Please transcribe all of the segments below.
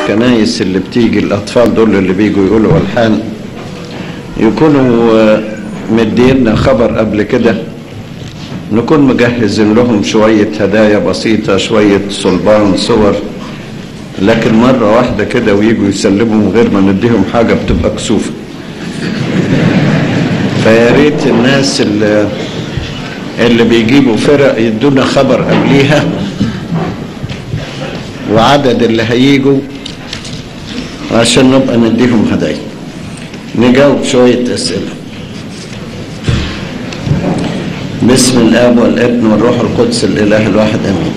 الكنايس اللي بتيجي الأطفال دول اللي بيجوا يقولوا ألحان يكونوا آه، مدينا خبر قبل كده نكون مجهزين لهم شوية هدايا بسيطة شوية صلبان صور لكن مرة واحدة كده ويجوا يسلموا من غير ما نديهم حاجة بتبقى كسوفة فيا ريت الناس اللي, اللي بيجيبوا فرق يدونا خبر قبليها وعدد اللي هيجوا عشان نبقى نديهم هدايا نجاوب شوية أسئلة باسم الآب والابن والروح القدس الإله الواحد آمين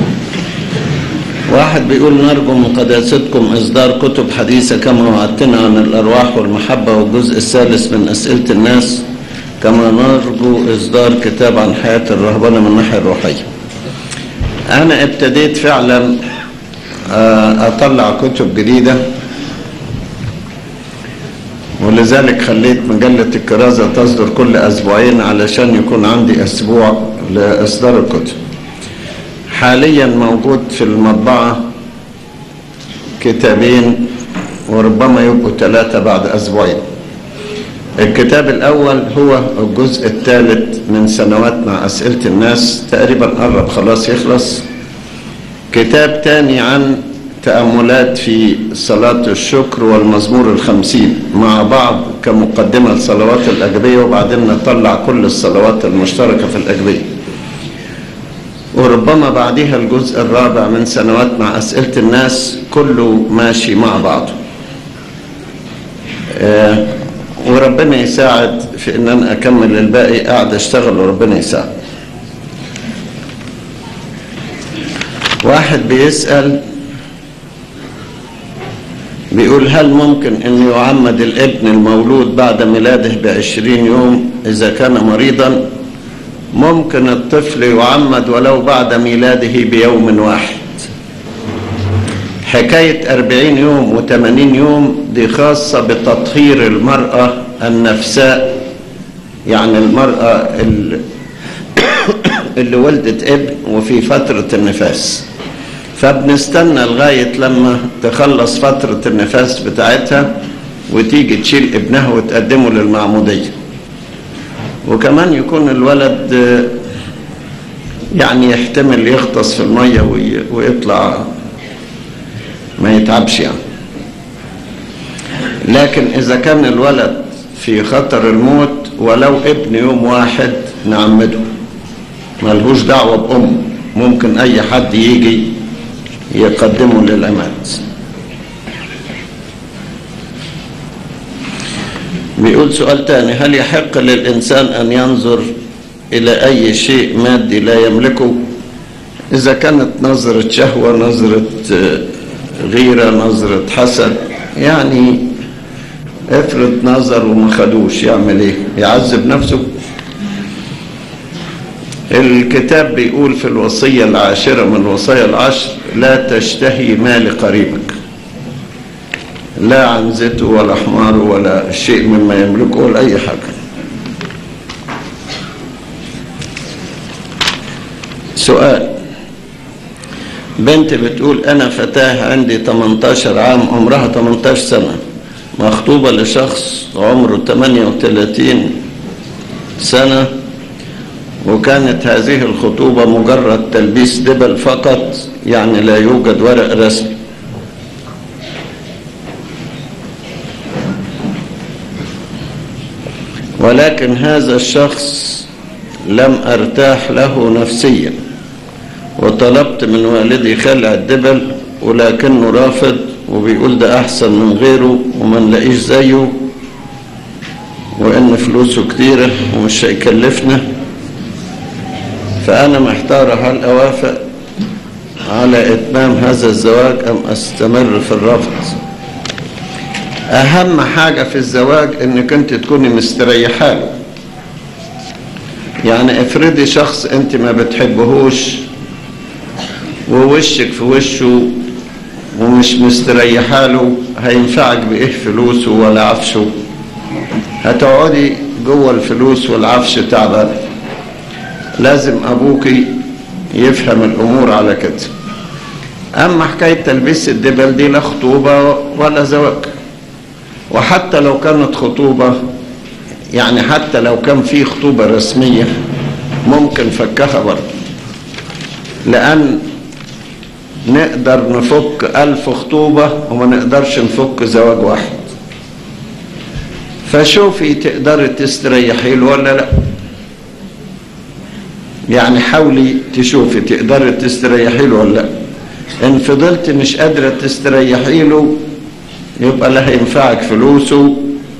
واحد بيقول نرجو من قداستكم إصدار كتب حديثة كما وعدتنا عن الأرواح والمحبة والجزء الثالث من أسئلة الناس كما نرجو إصدار كتاب عن حياة الرهبنة من الناحية الروحية أنا ابتديت فعلا آه، أطلع كتب جديدة ولذلك خليت مجلة الكرازة تصدر كل أسبوعين علشان يكون عندي أسبوع لإصدار الكتب حاليا موجود في المطبعة كتابين وربما يبقوا ثلاثة بعد أسبوعين الكتاب الأول هو الجزء الثالث من سنوات مع أسئلة الناس تقريبا قرب خلاص يخلص كتاب تاني عن تأملات في صلاة الشكر والمزمور الخمسين مع بعض كمقدمة لصلوات الأجبية وبعدين نطلع كل الصلوات المشتركة في الأجبية وربما بعدها الجزء الرابع من سنوات مع أسئلة الناس كله ماشي مع بعضه آه، وربنا يساعد في ان انا اكمل الباقي قاعد اشتغل وربنا يساعد واحد بيسأل بيقول هل ممكن أن يعمد الابن المولود بعد ميلاده بعشرين يوم إذا كان مريضا ممكن الطفل يعمد ولو بعد ميلاده بيوم واحد حكاية أربعين يوم وثمانين يوم دي خاصة بتطهير المرأة النفساء يعني المرأة اللي, اللي ولدت ابن وفي فترة النفاس فبنستنى لغاية لما تخلص فترة النفاس بتاعتها وتيجي تشيل ابنها وتقدمه للمعمودية وكمان يكون الولد يعني يحتمل يغطس في المية وي- ويطلع ما يتعبش يعني لكن إذا كان الولد في خطر الموت ولو ابن يوم واحد نعمده ملهوش دعوة بأمه ممكن أي حد يجي يقدمه للأمات بيقول سؤال تاني هل يحق للإنسان أن ينظر إلى أي شيء مادي لا يملكه إذا كانت نظرة شهوة نظرة آه، غيرة نظرة حسد يعني افرض نظر وما خدوش يعمل ايه يعذب نفسه الكتاب بيقول في الوصية العاشرة من الوصايا العشر لا تشتهي مال قريبك لا عن زيته ولا حماره ولا شيء مما يملكه ولا أي حاجة سؤال بنت بتقول أنا فتاة عندي 18 عام عمرها 18 سنة مخطوبة لشخص عمره 38 سنة وكانت هذه الخطوبة مجرد تلبيس دبل فقط يعني لا يوجد ورق رسمي ولكن هذا الشخص لم أرتاح له نفسيا وطلبت من والدي خلع الدبل ولكنه رافض وبيقول ده أحسن من غيره وما نلاقيش زيه وإن فلوسه كتيرة ومش هيكلفنا فأنا محتارة هل أوافق على إتمام هذا الزواج أم أستمر في الرفض أهم حاجة في الزواج إنك أنت تكوني مستريحة له يعني افرضي شخص أنت ما بتحبهوش ووشك في وشه ومش مستريحة له هينفعك بإيه فلوسه ولا عفشه هتقعدي جوه الفلوس والعفش تعبان لازم أبوكي يفهم الأمور على كده أما حكاية تلبيس الدبل دي لا خطوبة ولا زواج وحتى لو كانت خطوبة يعني حتى لو كان في خطوبة رسمية ممكن فكها برضه لأن نقدر نفك ألف خطوبة وما نقدرش نفك زواج واحد فشوفي تقدري تستريحي له ولا لا يعني حاولي تشوفي تقدري تستريحي له ولا لا ان فضلت مش قادرة تستريحي له يبقى لا هينفعك فلوسه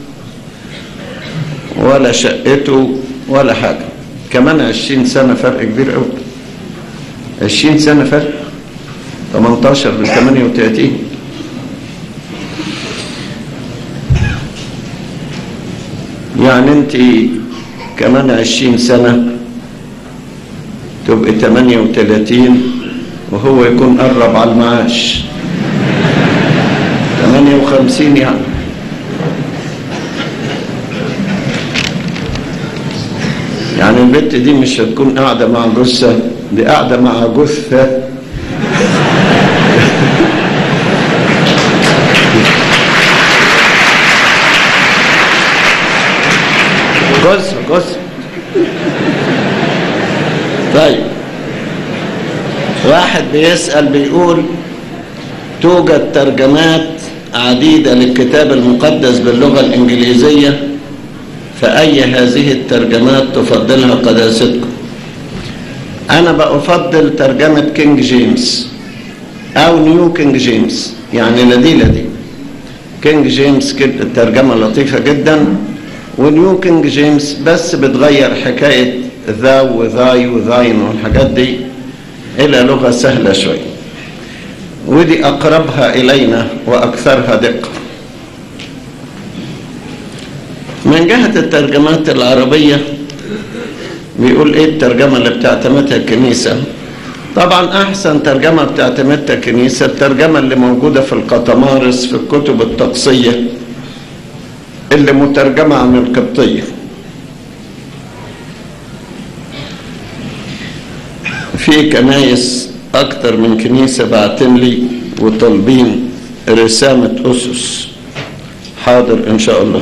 ولا شقته ولا حاجة كمان عشرين سنة فرق كبير قوي عشرين سنة فرق 18 من 38 يعني انت كمان 20 سنة تبقى 38 وهو يكون قرب على المعاش 58 يعني يعني البنت دي مش هتكون قاعدة مع جثة دي قاعدة مع جثة جزء جزء طيب واحد بيسأل بيقول توجد ترجمات عديدة للكتاب المقدس باللغة الإنجليزية فأي هذه الترجمات تفضلها قداستكم أنا بأفضل ترجمة كينج جيمس أو نيو كينج جيمس يعني لدي لدي كينج جيمس كده ترجمة لطيفة جدا ونيو كينج جيمس بس بتغير حكاية ذا وذاي وذاين والحاجات دي إلى لغة سهلة شوي ودي أقربها إلينا وأكثرها دقة من جهة الترجمات العربية بيقول إيه الترجمة اللي بتعتمدها الكنيسة طبعا أحسن ترجمة بتعتمدها الكنيسة الترجمة اللي موجودة في القطمارس في الكتب التقصية اللي مترجمة عن القبطية في كنايس أكتر من كنيسة بعتن لي وطالبين رسامة أسس حاضر إن شاء الله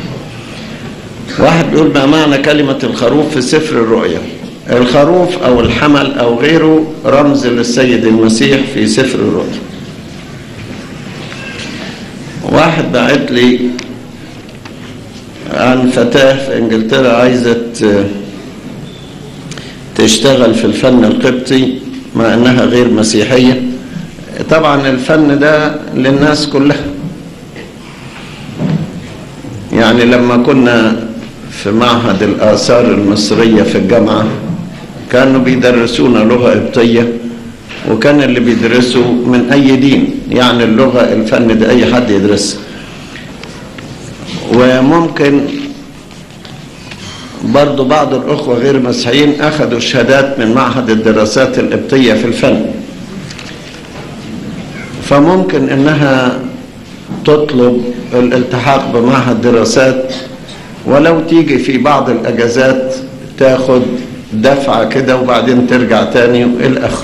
واحد بيقول ما معنى كلمة الخروف في سفر الرؤيا الخروف أو الحمل أو غيره رمز للسيد المسيح في سفر الرؤيا واحد بعت لي عن فتاة في انجلترا عايزة تشتغل في الفن القبطي مع انها غير مسيحية طبعا الفن ده للناس كلها يعني لما كنا في معهد الآثار المصرية في الجامعة كانوا بيدرسونا لغة قبطية وكان اللي بيدرسوا من أي دين يعني اللغة الفن ده أي حد يدرسها وممكن برضو بعض الأخوة غير مسيحيين أخذوا شهادات من معهد الدراسات القبطية في الفن فممكن إنها تطلب الالتحاق بمعهد دراسات ولو تيجي في بعض الأجازات تاخد دفعة كده وبعدين ترجع تاني إلى آخره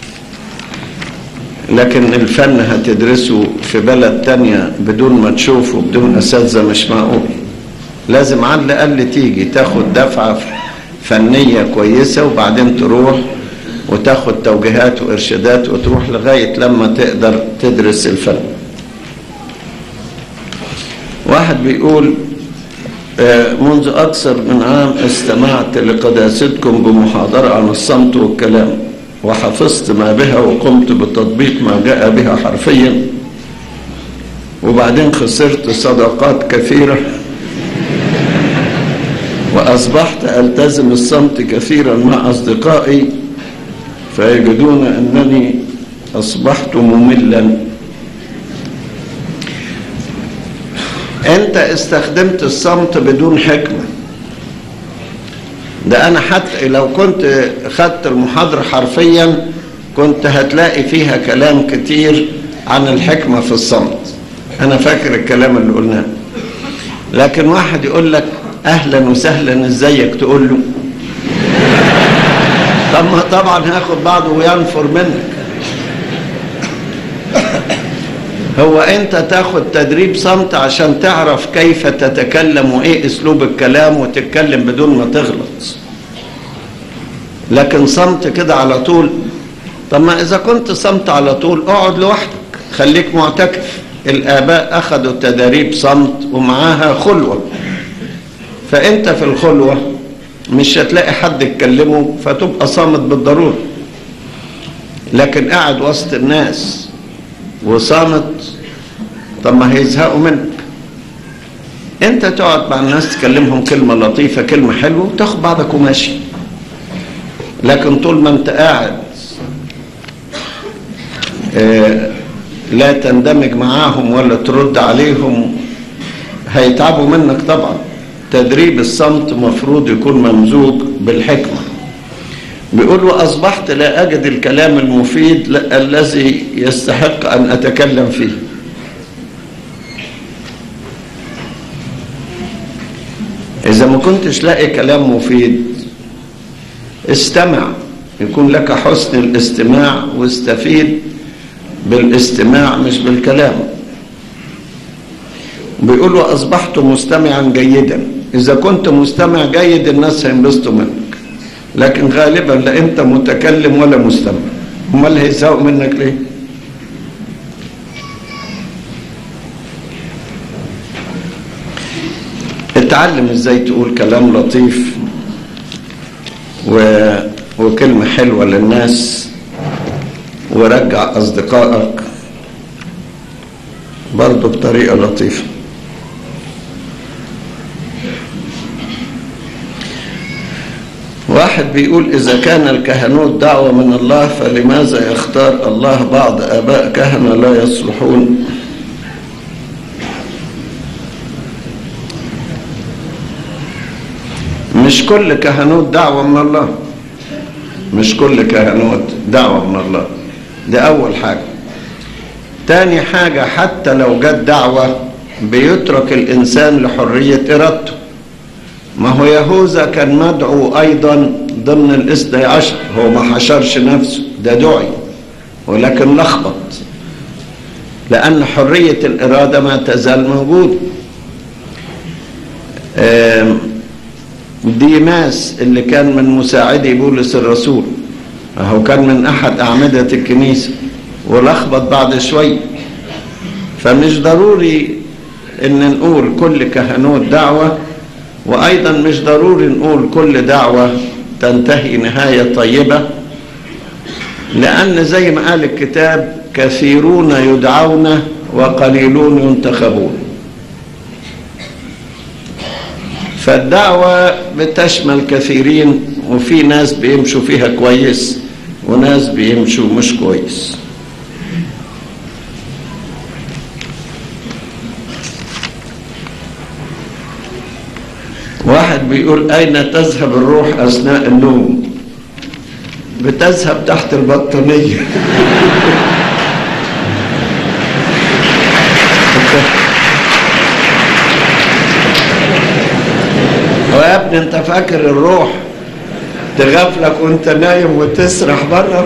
لكن الفن هتدرسه في بلد تانية بدون ما تشوفه بدون أساتذة مش معقول لازم على الأقل تيجي تاخد دفعة فنية كويسة وبعدين تروح وتاخد توجيهات وإرشادات وتروح لغاية لما تقدر تدرس الفن واحد بيقول منذ أكثر من عام استمعت لقداستكم بمحاضرة عن الصمت والكلام وحفظت ما بها وقمت بتطبيق ما جاء بها حرفيا وبعدين خسرت صداقات كثيرة وأصبحت ألتزم الصمت كثيرا مع أصدقائي فيجدون أنني أصبحت مملا أنت استخدمت الصمت بدون حكمة ده أنا حتى لو كنت خدت المحاضرة حرفيا كنت هتلاقي فيها كلام كتير عن الحكمة في الصمت أنا فاكر الكلام اللي قلناه لكن واحد يقول لك أهلا وسهلا إزيك تقول له طب ما طبعا هاخد بعضه وينفر منك هو انت تاخد تدريب صمت عشان تعرف كيف تتكلم وايه اسلوب الكلام وتتكلم بدون ما تغلط لكن صمت كده على طول طب ما اذا كنت صمت على طول اقعد لوحدك خليك معتكف الاباء اخذوا تدريب صمت ومعاها خلوه فانت في الخلوه مش هتلاقي حد يتكلمه فتبقى صامت بالضروره لكن قاعد وسط الناس وصامت طب ما هيزهقوا منك انت تقعد مع الناس تكلمهم كلمة لطيفة كلمة حلوة وتاخد بعضك وماشي لكن طول ما انت قاعد اه لا تندمج معاهم ولا ترد عليهم هيتعبوا منك طبعا تدريب الصمت مفروض يكون ممزوج بالحكمه بيقول وأصبحت لا أجد الكلام المفيد الذي يستحق أن أتكلم فيه إذا ما كنتش لاقي كلام مفيد استمع يكون لك حسن الاستماع واستفيد بالاستماع مش بالكلام بيقول وأصبحت مستمعا جيدا إذا كنت مستمع جيد الناس هينبسطوا منك لكن غالبا لا انت متكلم ولا مستمع امال هيزهقوا منك ليه اتعلم ازاي تقول كلام لطيف و... وكلمة حلوة للناس ورجع أصدقائك برضه بطريقة لطيفة واحد بيقول إذا كان الكهنوت دعوة من الله فلماذا يختار الله بعض آباء كهنة لا يصلحون مش كل كهنوت دعوة من الله مش كل كهنوت دعوة من الله دي أول حاجة تاني حاجة حتى لو جت دعوة بيترك الإنسان لحرية إرادته ما هو يهوذا كان مدعو أيضا ضمن الاثني عشر هو ما حشرش نفسه ده دعي ولكن لخبط لأن حرية الإرادة ما تزال موجودة ديماس اللي كان من مساعدي بولس الرسول هو كان من أحد أعمدة الكنيسة ولخبط بعد شوية فمش ضروري ان نقول كل كهنوت دعوة وايضا مش ضروري نقول كل دعوة تنتهي نهاية طيبة لان زي ما قال الكتاب كثيرون يدعون وقليلون ينتخبون فالدعوة بتشمل كثيرين وفي ناس بيمشوا فيها كويس وناس بيمشوا مش كويس واحد بيقول أين تذهب الروح أثناء النوم بتذهب تحت البطانية ويا ابني انت فاكر الروح تغفلك وانت نايم وتسرح بره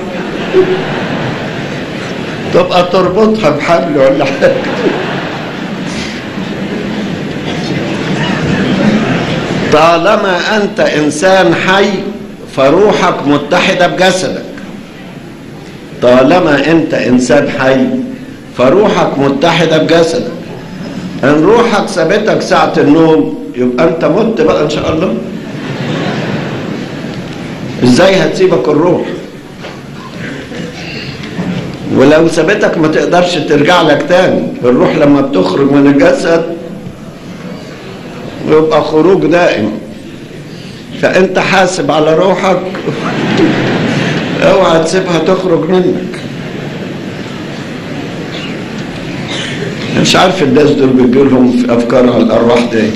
تبقى تربطها بحبل ولا حاجه طالما انت انسان حي فروحك متحده بجسدك طالما انت انسان حي فروحك متحده بجسدك ان روحك سابتك ساعه النوم يبقى انت مت بقى ان شاء الله ازاي هتسيبك الروح ولو سابتك ما تقدرش ترجع لك تاني الروح لما بتخرج من الجسد يبقى خروج دائم فانت حاسب على روحك اوعى تسيبها تخرج منك مش عارف الناس دول بيجي لهم في افكار على الارواح دي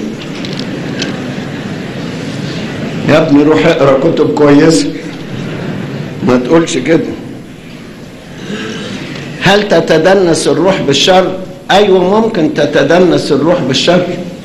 يا ابني روح اقرا كتب كويسه ما تقولش كده هل تتدنس الروح بالشر ايوه ممكن تتدنس الروح بالشر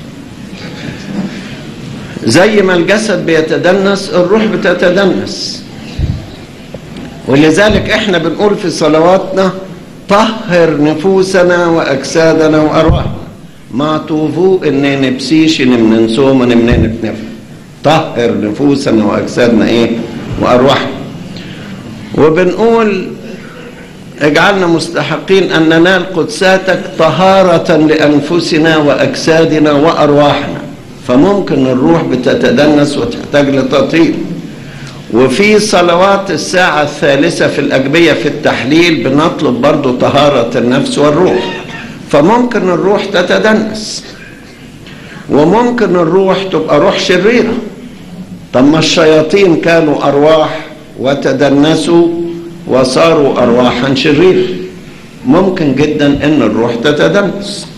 زي ما الجسد بيتدنس الروح بتتدنس ولذلك احنا بنقول في صلواتنا طهر نفوسنا وأجسادنا وأرواحنا ما طوفو إن نبسيش من نسوم من نفنف طهر نفوسنا وأجسادنا إيه وأرواحنا وبنقول اجعلنا مستحقين أن ننال قدساتك طهارة لأنفسنا وأجسادنا وأرواحنا فممكن الروح بتتدنس وتحتاج لتطهير وفي صلوات الساعة الثالثة في الأجبية في التحليل بنطلب برضو طهارة النفس والروح فممكن الروح تتدنس وممكن الروح تبقى روح شريرة طب ما الشياطين كانوا أرواح وتدنسوا وصاروا أرواحا شريرة ممكن جدا أن الروح تتدنس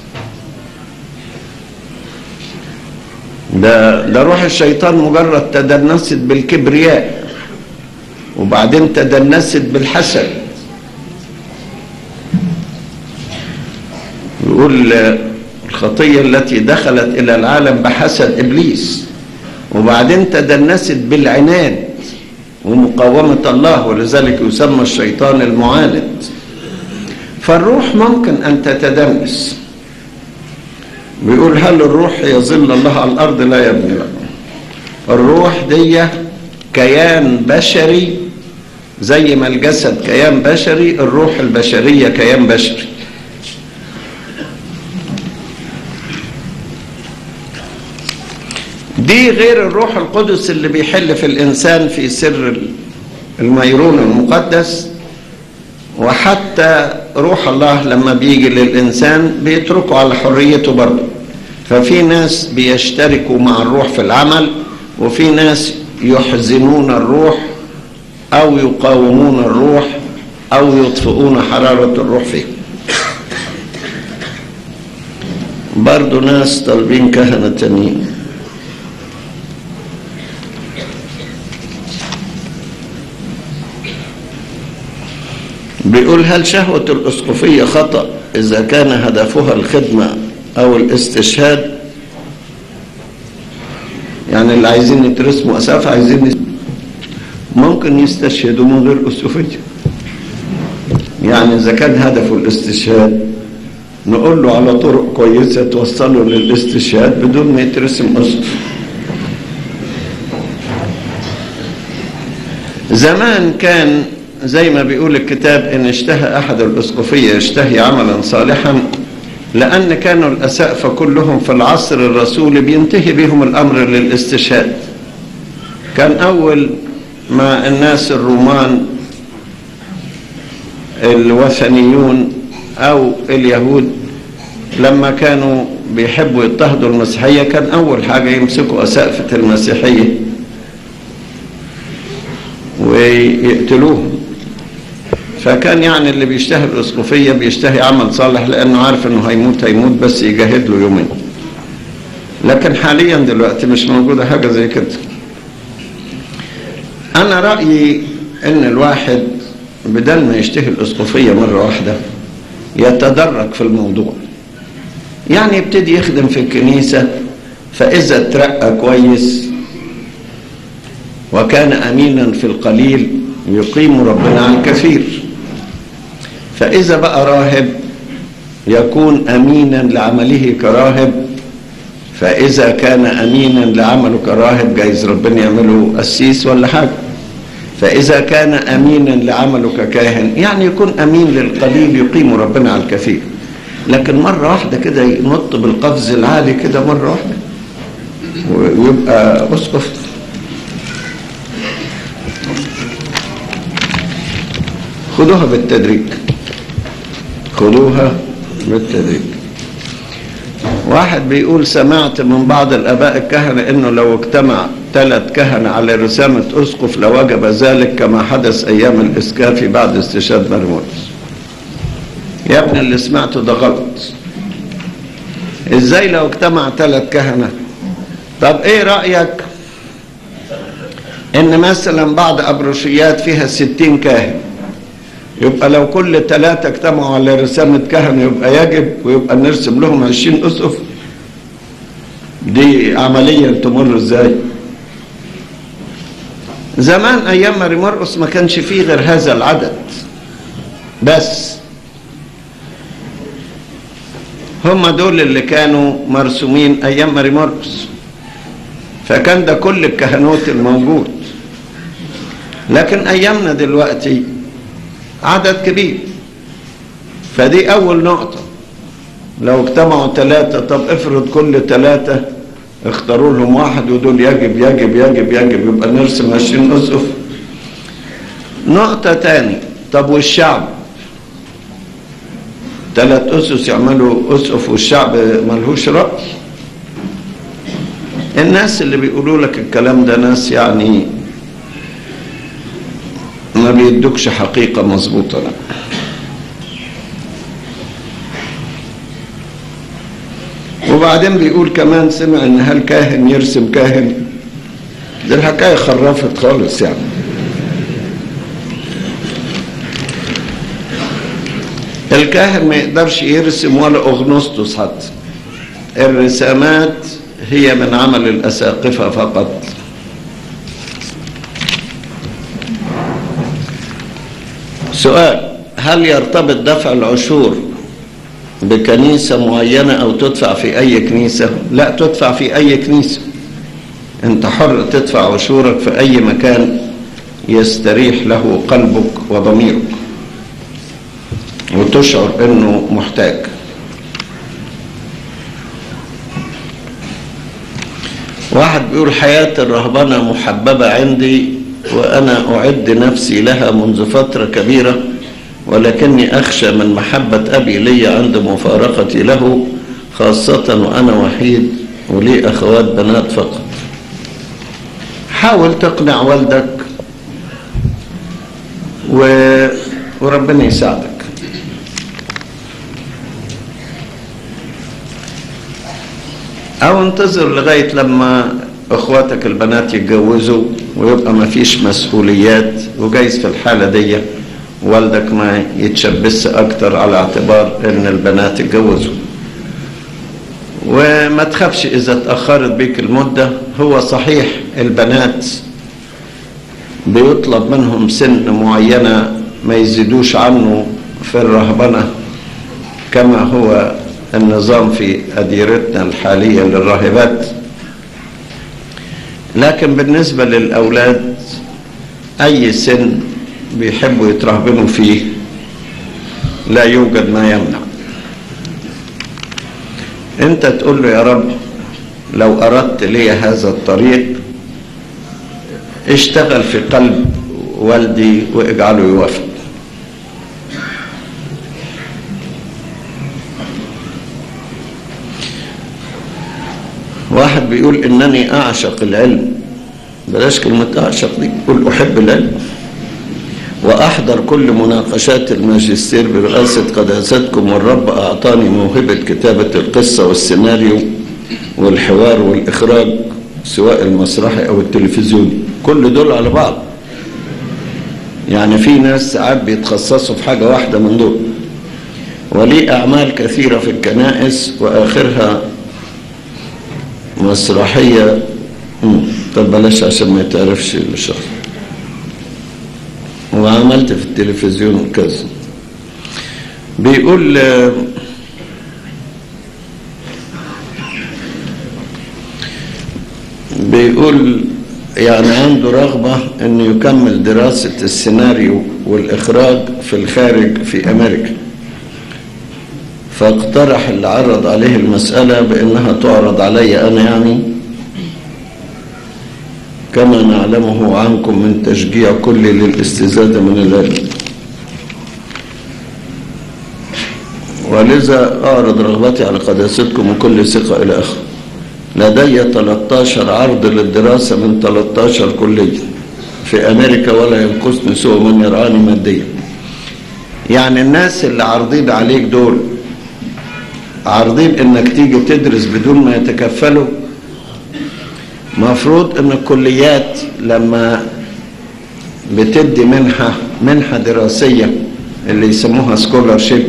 ده ده روح الشيطان مجرد تدنست بالكبرياء وبعدين تدنست بالحسد يقول الخطية التي دخلت إلى العالم بحسد إبليس وبعدين تدنست بالعناد ومقاومة الله ولذلك يسمى الشيطان المعاند فالروح ممكن أن تتدنس بيقول هل الروح يظل الله على الأرض لا يا ابني لا الروح دي كيان بشري زي ما الجسد كيان بشري الروح البشرية كيان بشري دي غير الروح القدس اللي بيحل في الإنسان في سر الميرون المقدس وحتى روح الله لما بيجي للإنسان بيتركه على حريته برضه ففي ناس بيشتركوا مع الروح في العمل وفي ناس يحزنون الروح أو يقاومون الروح أو يطفئون حرارة الروح فيه برضه ناس طالبين كهنة تانيين بيقول هل شهوة الأسقفية خطأ إذا كان هدفها الخدمة أو الاستشهاد يعني اللي عايزين يترسموا أسافة عايزين ممكن يستشهدوا من غير أسقفية يعني إذا كان هدفه الاستشهاد نقول له على طرق كويسة توصله للاستشهاد بدون ما يترسم أسقف زمان كان زي ما بيقول الكتاب إن اشتهى أحد الأسقفية يشتهي عملا صالحا لأن كانوا الأسقفة كلهم في العصر الرسولي بينتهي بهم الأمر للاستشهاد كان أول ما الناس الرومان الوثنيون أو اليهود لما كانوا بيحبوا يضطهدوا المسيحية كان أول حاجة يمسكوا أسقفة المسيحية ويقتلوهم فكان يعني اللي بيشتهي الاسقفيه بيشتهي عمل صالح لانه عارف انه هيموت هيموت بس يجاهد له يومين لكن حاليا دلوقتي مش موجوده حاجه زي كده انا رايي ان الواحد بدل ما يشتهي الاسقفيه مره واحده يتدرج في الموضوع يعني يبتدي يخدم في الكنيسه فاذا ترقى كويس وكان امينا في القليل يقيم ربنا على الكثير فإذا بقى راهب يكون أمينا لعمله كراهب فإذا كان أمينا لعمله كراهب جايز ربنا يعمله قسيس ولا حاجة فإذا كان أمينا لعمله ككاهن يعني يكون أمين للقليل يقيم ربنا على الكثير لكن مرة واحدة كده ينط بالقفز العالي كده مرة واحدة ويبقى أسقف خذوها بالتدريج خذوها بالتدريج واحد بيقول سمعت من بعض الاباء الكهنه انه لو اجتمع ثلاث كهنه على رسامه اسقف لوجب ذلك كما حدث ايام الاسكافي بعد استشهاد مرموز يا ابني اللي سمعته ده غلط ازاي لو اجتمع ثلاث كهنه طب ايه رايك ان مثلا بعض ابروشيات فيها ستين كاهن يبقى لو كل ثلاثة اجتمعوا على رسامة كهنة يبقى يجب ويبقى نرسم لهم عشرين أسقف دي عملية تمر ازاي زمان أيام ماري مرقس ما كانش فيه غير هذا العدد بس هم دول اللي كانوا مرسومين ايام ماري مرقس فكان ده كل الكهنوت الموجود لكن ايامنا دلوقتي عدد كبير فدي اول نقطة لو اجتمعوا ثلاثة طب افرض كل ثلاثة اختاروا لهم واحد ودول يجب يجب يجب يجب يبقى نرسم 20 اسقف نقطة تاني طب والشعب ثلاث أسس يعملوا أسقف والشعب ملهوش رأي الناس اللي بيقولوا لك الكلام ده ناس يعني ما بيدوكش حقيقة مظبوطة لا وبعدين بيقول كمان سمع ان هالكاهن يرسم كاهن دي الحكاية خرفت خالص يعني الكاهن ما يقدرش يرسم ولا اغنسطس حتى الرسامات هي من عمل الاساقفه فقط سؤال هل يرتبط دفع العشور بكنيسه معينه او تدفع في اي كنيسه لا تدفع في اي كنيسه انت حر تدفع عشورك في اي مكان يستريح له قلبك وضميرك وتشعر انه محتاج واحد بيقول حياة الرهبنة محببة عندي وأنا أعد نفسي لها منذ فترة كبيرة ولكني أخشى من محبة أبي لي عند مفارقتي له خاصة وأنا وحيد ولي أخوات بنات فقط حاول تقنع والدك و... وربنا يساعدك او انتظر لغاية لما اخواتك البنات يتجوزوا ويبقى ما فيش مسؤوليات وجايز في الحالة دي والدك ما يتشبس اكتر على اعتبار ان البنات يتجوزوا وما تخافش اذا اتأخرت بيك المدة هو صحيح البنات بيطلب منهم سن معينة ما يزيدوش عنه في الرهبنة كما هو النظام في أديرتنا الحالية للراهبات لكن بالنسبة للأولاد أي سن بيحبوا يترهبنوا فيه لا يوجد ما يمنع انت تقول له يا رب لو أردت لي هذا الطريق اشتغل في قلب والدي واجعله يوافق واحد بيقول انني اعشق العلم بلاش كلمة اعشق دي قول احب العلم واحضر كل مناقشات الماجستير برئاسة قداستكم والرب اعطاني موهبة كتابة القصة والسيناريو والحوار والاخراج سواء المسرحي او التلفزيوني كل دول على بعض يعني في ناس ساعات بيتخصصوا في حاجة واحدة من دول ولي اعمال كثيرة في الكنائس واخرها مسرحية طب بلاش عشان ما يتعرفش الشخص وعملت في التلفزيون كذا بيقول بيقول يعني عنده رغبة انه يكمل دراسة السيناريو والاخراج في الخارج في امريكا فاقترح اللي عرض عليه المسألة بأنها تعرض علي أنا يعني كما نعلمه عنكم من تشجيع كل للاستزادة من العلم ولذا أعرض رغبتي على قداستكم وكل ثقة إلى آخره لدي 13 عرض للدراسة من 13 كلية في أمريكا ولا ينقصني سوء من يرعاني ماديا يعني الناس اللي عارضين عليك دول عارضين انك تيجي تدرس بدون ما يتكفلوا مفروض ان الكليات لما بتدي منحة منحة دراسية اللي يسموها سكولارشيب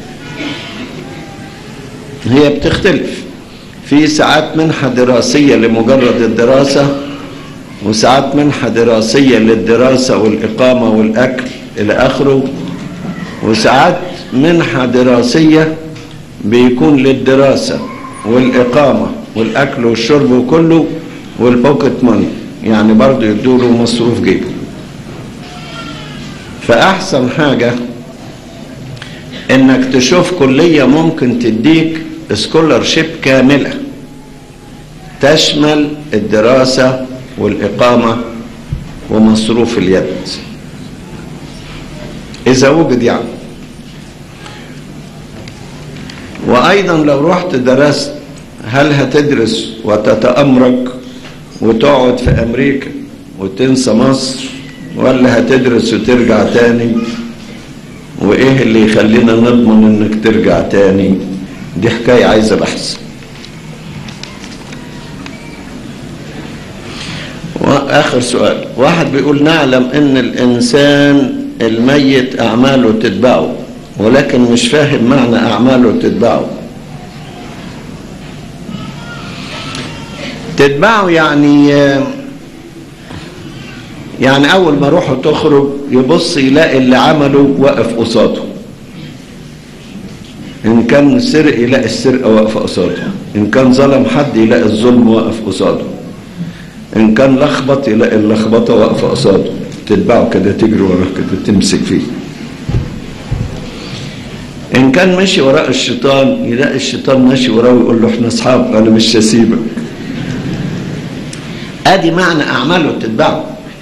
هي بتختلف في ساعات منحة دراسية لمجرد الدراسة وساعات منحة دراسية للدراسة والإقامة والأكل إلى آخره وساعات منحة دراسية بيكون للدراسة والإقامة والأكل والشرب وكله والبوكت ماني يعني برضه يدوله مصروف جيبه فأحسن حاجة إنك تشوف كلية ممكن تديك سكولرشيب كاملة تشمل الدراسة والإقامة ومصروف اليد إذا وجد يعني وأيضا لو رحت درست هل هتدرس وتتأمرك وتقعد في أمريكا وتنسى مصر ولا هتدرس وترجع تاني وإيه اللي يخلينا نضمن إنك ترجع تاني دي حكاية عايزة بحث وآخر سؤال واحد بيقول نعلم إن الإنسان الميت أعماله تتبعه ولكن مش فاهم معنى أعماله تتبعه تتبعه يعني يعني أول ما روحه تخرج يبص يلاقي اللي عمله واقف قصاده إن كان سرق يلاقي السرقة واقفة قصاده إن كان ظلم حد يلاقي الظلم واقف قصاده إن كان لخبط يلاقي اللخبطة واقفة قصاده تتبعه كده تجري وراه كده تمسك فيه إن كان ماشي وراء الشيطان يلاقي الشيطان ماشي وراه ويقول له إحنا أصحاب أنا مش هسيبك ادي معنى اعماله تتبعه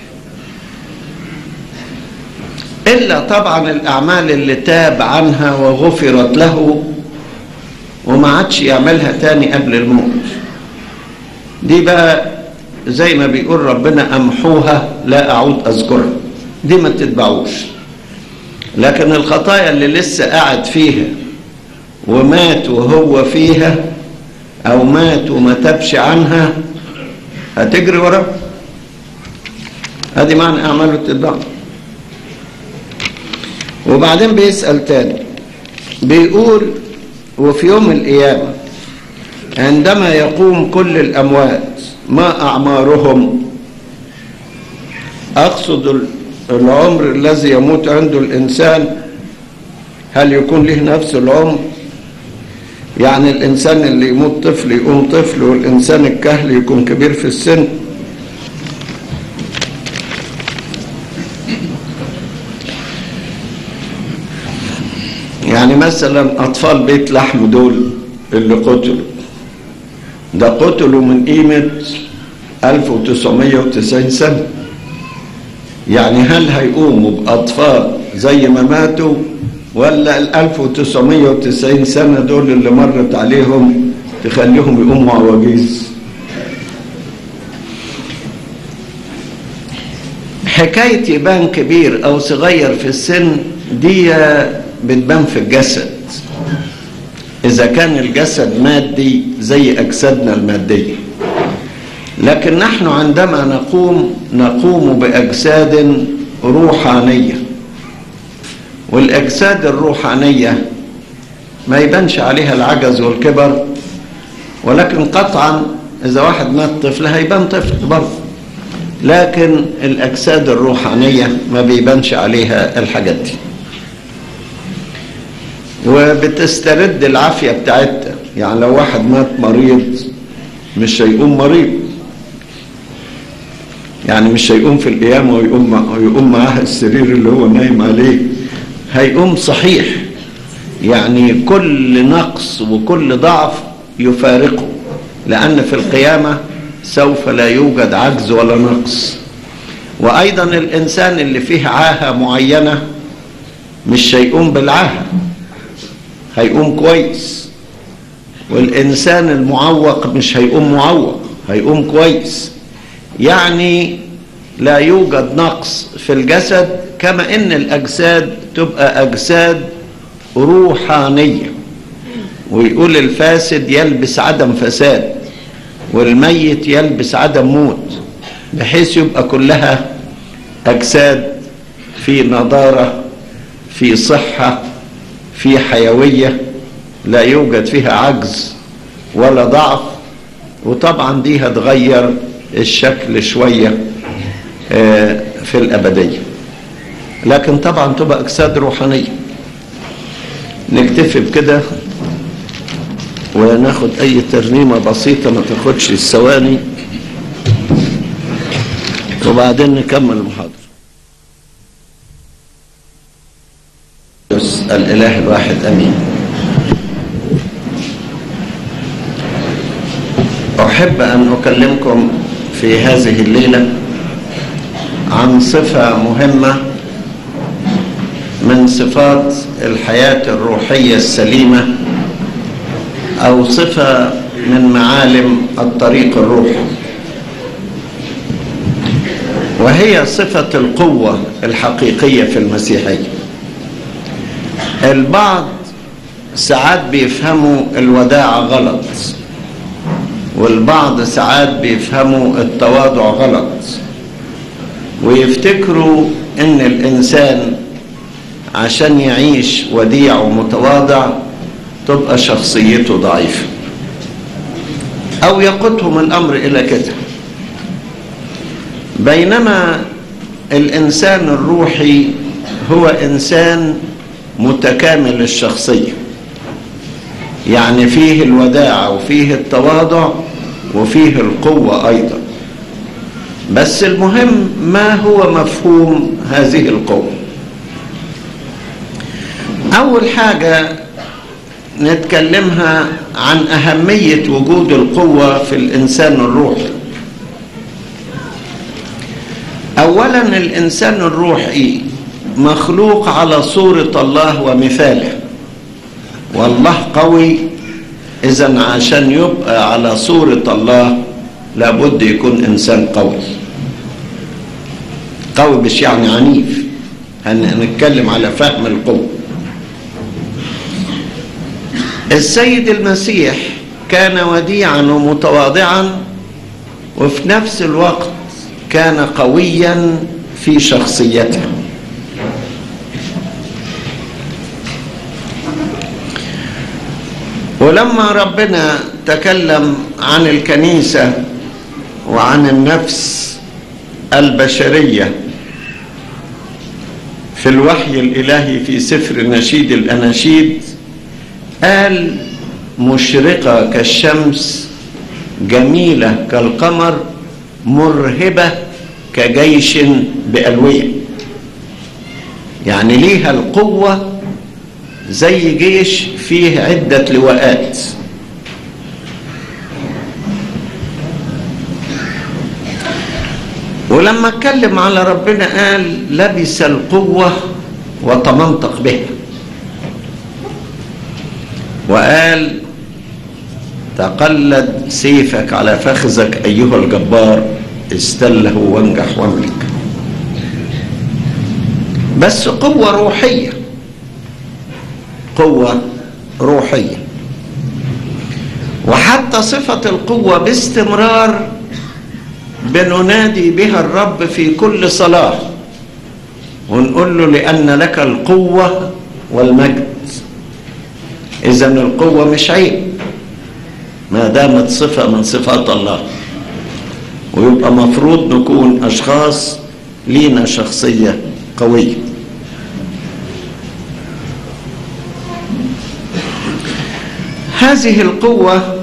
الا طبعا الاعمال اللي تاب عنها وغفرت له وما عادش يعملها تاني قبل الموت دي بقى زي ما بيقول ربنا امحوها لا اعود اذكرها دي ما تتبعوش لكن الخطايا اللي لسه قاعد فيها ومات وهو فيها او مات وما تبش عنها هتجري وراه ادي معنى اعماله التتبع وبعدين بيسأل تاني بيقول وفي يوم القيامة عندما يقوم كل الأموات ما أعمارهم أقصد العمر الذي يموت عنده الإنسان هل يكون له نفس العمر يعني الإنسان اللي يموت طفل يقوم طفل والإنسان الكهل يكون كبير في السن يعني مثلا أطفال بيت لحم دول اللي قتلوا ده قتلوا من قيمة 1990 سنة يعني هل هيقوموا بأطفال زي ما ماتوا ولا ال 1990 سنة دول اللي مرت عليهم تخليهم يقوموا عواجيز حكاية يبان كبير أو صغير في السن دي بتبان في الجسد إذا كان الجسد مادي زي أجسادنا المادية لكن نحن عندما نقوم نقوم بأجساد روحانية والأجساد الروحانية ما يبانش عليها العجز والكبر ولكن قطعا إذا واحد مات طفل هيبان طفل برضه لكن الأجساد الروحانية ما بيبانش عليها الحاجات دي وبتسترد العافية بتاعتها يعني لو واحد مات مريض مش هيقوم مريض يعني مش هيقوم في القيامة ويقوم, ويقوم معاه السرير اللي هو نايم عليه هيقوم صحيح يعني كل نقص وكل ضعف يفارقه لأن في القيامة سوف لا يوجد عجز ولا نقص وأيضا الإنسان اللي فيه عاهة معينة مش هيقوم بالعاهة هيقوم كويس والإنسان المعوق مش هيقوم معوق هيقوم كويس يعني لا يوجد نقص في الجسد كما ان الاجساد تبقى اجساد روحانيه ويقول الفاسد يلبس عدم فساد والميت يلبس عدم موت بحيث يبقى كلها اجساد في نضاره في صحه في حيويه لا يوجد فيها عجز ولا ضعف وطبعا دي هتغير الشكل شويه في الأبدية لكن طبعا تبقى أجساد روحانية نكتفي بكده وناخد اي ترنيمة بسيطة ما تاخدش الثواني وبعدين نكمل المحاضرة الاله الواحد امين احب ان اكلمكم في هذه الليلة عن صفة مهمة من صفات الحياة الروحية السليمة أو صفة من معالم الطريق الروحي وهي صفة القوة الحقيقية في المسيحية البعض ساعات بيفهموا الوداعة غلط والبعض ساعات بيفهموا التواضع غلط ويفتكروا ان الانسان عشان يعيش وديع ومتواضع تبقى شخصيته ضعيفة او يقودهم الامر الى كده بينما الانسان الروحي هو انسان متكامل الشخصية يعني فيه الوداعة وفيه التواضع وفيه القوة ايضا بس المهم ما هو مفهوم هذه القوة أول حاجة نتكلمها عن أهمية وجود القوة في الإنسان الروحي أولا الإنسان الروحي مخلوق على صورة الله ومثاله والله قوي إذا عشان يبقى على صورة الله لابد يكون إنسان قوي قوي مش يعني عنيف هنتكلم على فهم القوة السيد المسيح كان وديعا ومتواضعا وفي نفس الوقت كان قويا في شخصيته ولما ربنا تكلم عن الكنيسة وعن النفس البشرية في الوحي الإلهي في سفر نشيد الأناشيد قال مشرقة كالشمس جميلة كالقمر مرهبة كجيش بألوية يعني ليها القوة زي جيش فيه عدة لواءات ولما اتكلم على ربنا قال لبس القوة وتمنطق بها وقال تقلد سيفك على فخذك أيها الجبار استله وانجح واملك بس قوة روحية قوة روحية وحتى صفة القوة باستمرار بننادي بها الرب في كل صلاة ونقول له لأن لك القوة والمجد إذا القوة مش عيب ما دامت صفة من صفات الله ويبقى مفروض نكون أشخاص لينا شخصية قوية هذه القوة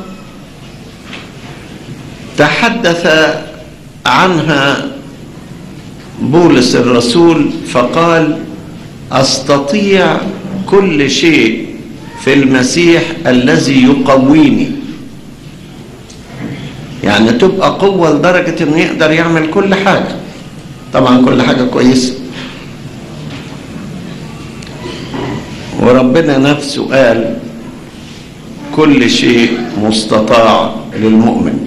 تحدث عنها بولس الرسول فقال استطيع كل شيء في المسيح الذي يقويني يعني تبقى قوة لدرجة انه يقدر يعمل كل حاجة طبعا كل حاجة كويسة وربنا نفسه قال كل شيء مستطاع للمؤمن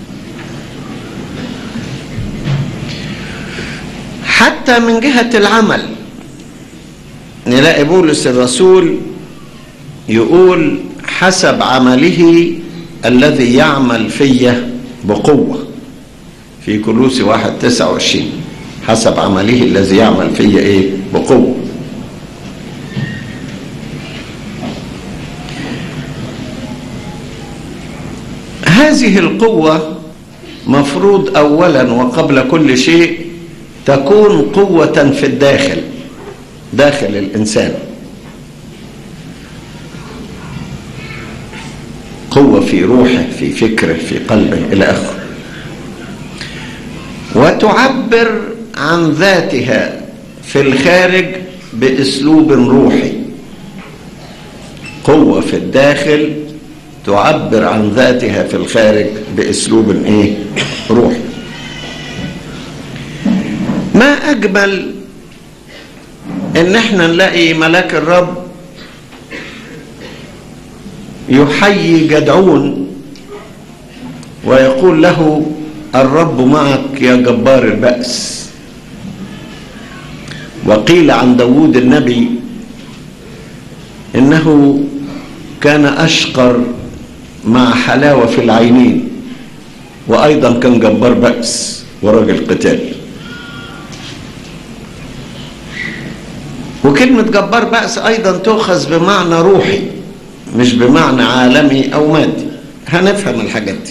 حتى من جهة العمل نلاقي بولس الرسول يقول حسب عمله الذي يعمل فيه بقوة في كلوسي واحد تسعة وعشرين حسب عمله الذي يعمل فيه ايه بقوة هذه القوة مفروض أولا وقبل كل شيء تكون قوة في الداخل داخل الإنسان في روحه في فكره في قلبه إلى آخره وتعبر عن ذاتها في الخارج باسلوب روحي قوه في الداخل تعبر عن ذاتها في الخارج باسلوب ايه روحي ما اجمل ان احنا نلاقي ملاك الرب يحيي جدعون ويقول له الرب معك يا جبار البأس وقيل عن داود النبي إنه كان أشقر مع حلاوة في العينين وأيضا كان جبار بأس ورجل قتال وكلمة جبار بأس أيضا تؤخذ بمعنى روحي مش بمعنى عالمي أو مادي هنفهم الحاجات دي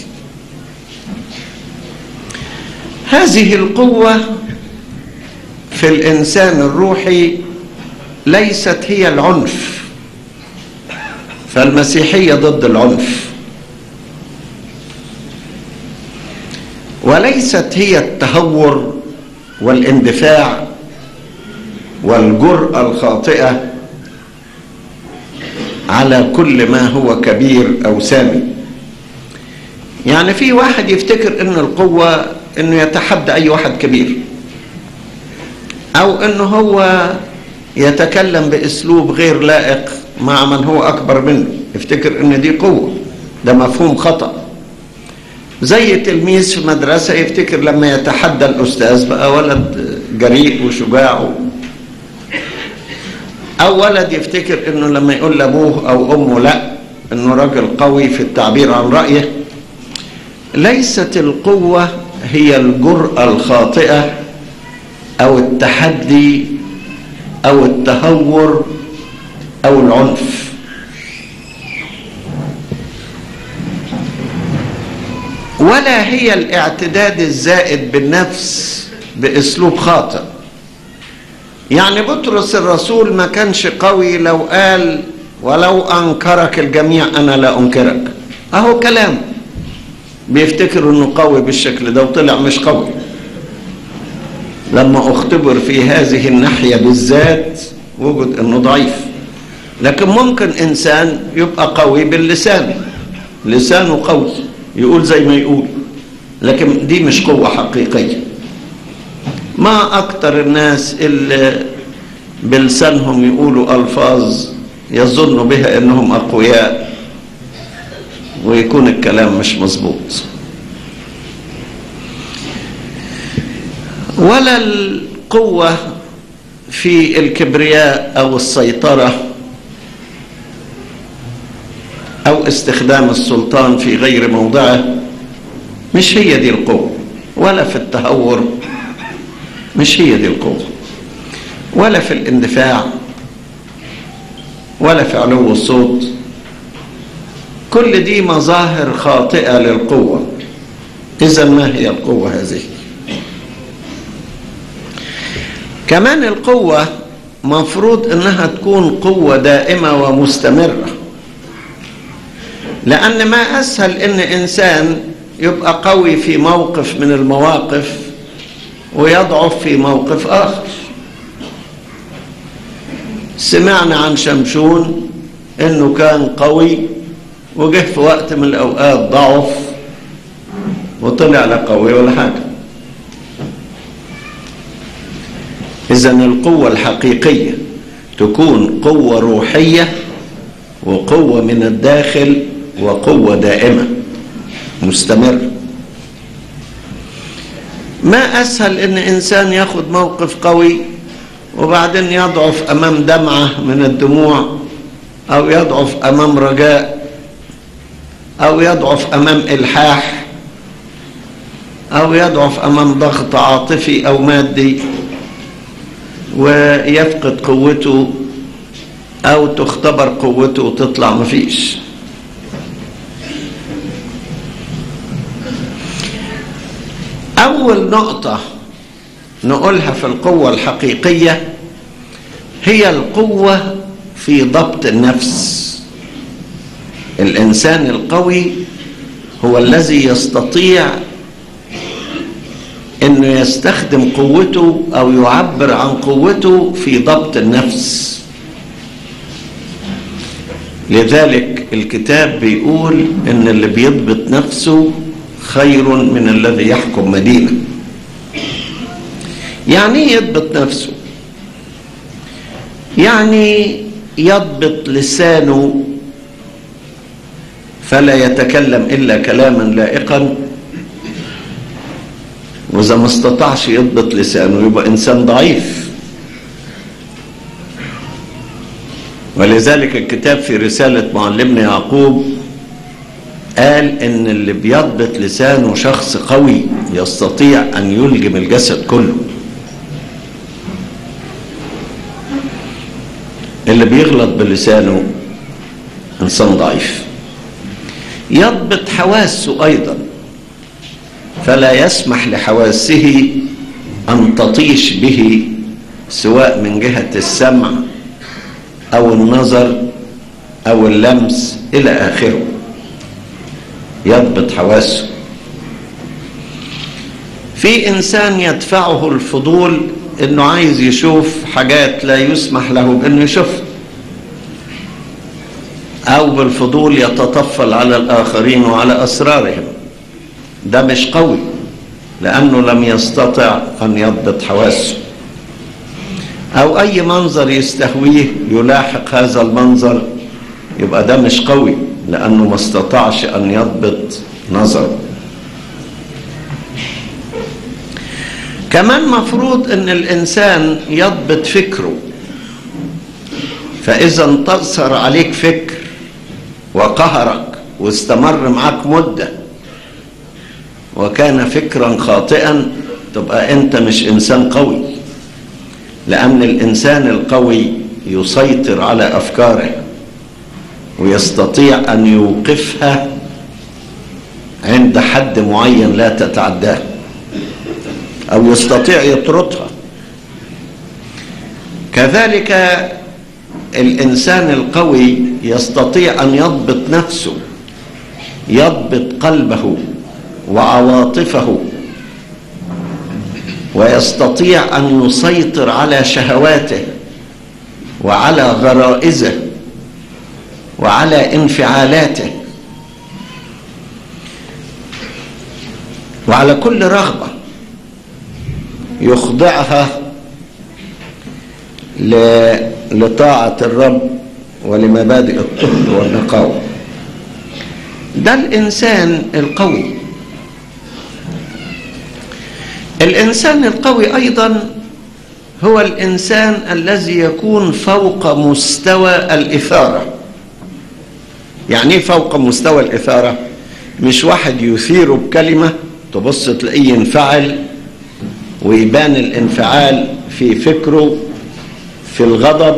هذه القوة في الإنسان الروحي ليست هي العنف فالمسيحية ضد العنف وليست هي التهور والاندفاع والجرأة الخاطئة على كل ما هو كبير أو سامي يعني في واحد يفتكر ان القوة انه يتحدى اي واحد كبير او انه هو يتكلم باسلوب غير لائق مع من هو اكبر منه يفتكر ان دي قوة ده مفهوم خطأ زي تلميذ في مدرسة يفتكر لما يتحدى الأستاذ بقى ولد جريء وشجاع أو ولد يفتكر إنه لما يقول لأبوه أو أمه لا إنه راجل قوي في التعبير عن رأيه ليست القوة هي الجرأة الخاطئة أو التحدي أو التهور أو العنف ولا هي الاعتداد الزائد بالنفس باسلوب خاطئ يعني بطرس الرسول ما كانش قوي لو قال ولو انكرك الجميع انا لا انكرك اهو كلام بيفتكر انه قوي بالشكل ده وطلع مش قوي لما اختبر في هذه الناحيه بالذات وجد انه ضعيف لكن ممكن انسان يبقى قوي باللسان لسانه قوي يقول زي ما يقول لكن دي مش قوة حقيقية ما أكتر الناس اللي بلسانهم يقولوا ألفاظ يظنوا بها أنهم أقوياء ويكون الكلام مش مظبوط ولا القوة في الكبرياء أو السيطرة أو استخدام السلطان في غير موضعه مش هي دي القوة ولا في التهور مش هي دي القوة ولا في الاندفاع ولا في علو الصوت كل دي مظاهر خاطئة للقوة إذا ما هي القوة هذه كمان القوة مفروض انها تكون قوة دائمة ومستمرة لأن ما أسهل إن إنسان يبقى قوي في موقف من المواقف ويضعف في موقف آخر سمعنا عن شمشون إنه كان قوي وجه في وقت من الأوقات ضعف وطلع لا قوي ولا حاجة إذا القوة الحقيقية تكون قوة روحية وقوة من الداخل وقوة دائمة مستمرة ما أسهل إن إنسان ياخد موقف قوي وبعدين يضعف أمام دمعة من الدموع أو يضعف أمام رجاء أو يضعف أمام إلحاح أو يضعف أمام ضغط عاطفي أو مادي ويفقد قوته أو تختبر قوته وتطلع مفيش أول نقطة نقولها في القوة الحقيقية هي القوة في ضبط النفس الإنسان القوي هو الذي يستطيع انه يستخدم قوته او يعبر عن قوته في ضبط النفس لذلك الكتاب بيقول ان اللي بيضبط نفسه خير من الذي يحكم مدينه يعني ايه يضبط نفسه يعني يضبط لسانه فلا يتكلم الا كلاما لائقا واذا ما استطاعش يضبط لسانه يبقى انسان ضعيف ولذلك الكتاب في رسالة معلمنا يعقوب قال ان اللي بيضبط لسانه شخص قوي يستطيع ان يلجم الجسد كله اللي بيغلط بلسانه انسان ضعيف يضبط حواسه ايضا فلا يسمح لحواسه ان تطيش به سواء من جهه السمع او النظر او اللمس الى اخره يضبط حواسه في انسان يدفعه الفضول انه عايز يشوف حاجات لا يسمح له بانه يشوفها او بالفضول يتطفل على الاخرين وعلى اسرارهم ده مش قوي لانه لم يستطع ان يضبط حواسه او اي منظر يستهويه يلاحق هذا المنظر يبقى ده مش قوي لانه ما استطاعش ان يضبط نظره كمان مفروض ان الانسان يضبط فكره فاذا انتصر عليك فكر وقهرك واستمر معك مده وكان فكرا خاطئا تبقى انت مش انسان قوي لان الانسان القوي يسيطر على افكاره ويستطيع ان يوقفها عند حد معين لا تتعداه او يستطيع يطردها كذلك الانسان القوي يستطيع ان يضبط نفسه يضبط قلبه وعواطفه ويستطيع ان يسيطر على شهواته وعلى غرائزه وعلى انفعالاته وعلى كل رغبه يخضعها لطاعه الرب ولمبادئ الطهر والنقاوه ده الانسان القوي الانسان القوي ايضا هو الانسان الذي يكون فوق مستوى الاثاره يعني ايه فوق مستوى الاثاره مش واحد يثيره بكلمه تبص تلاقيه ينفعل ويبان الانفعال في فكره في الغضب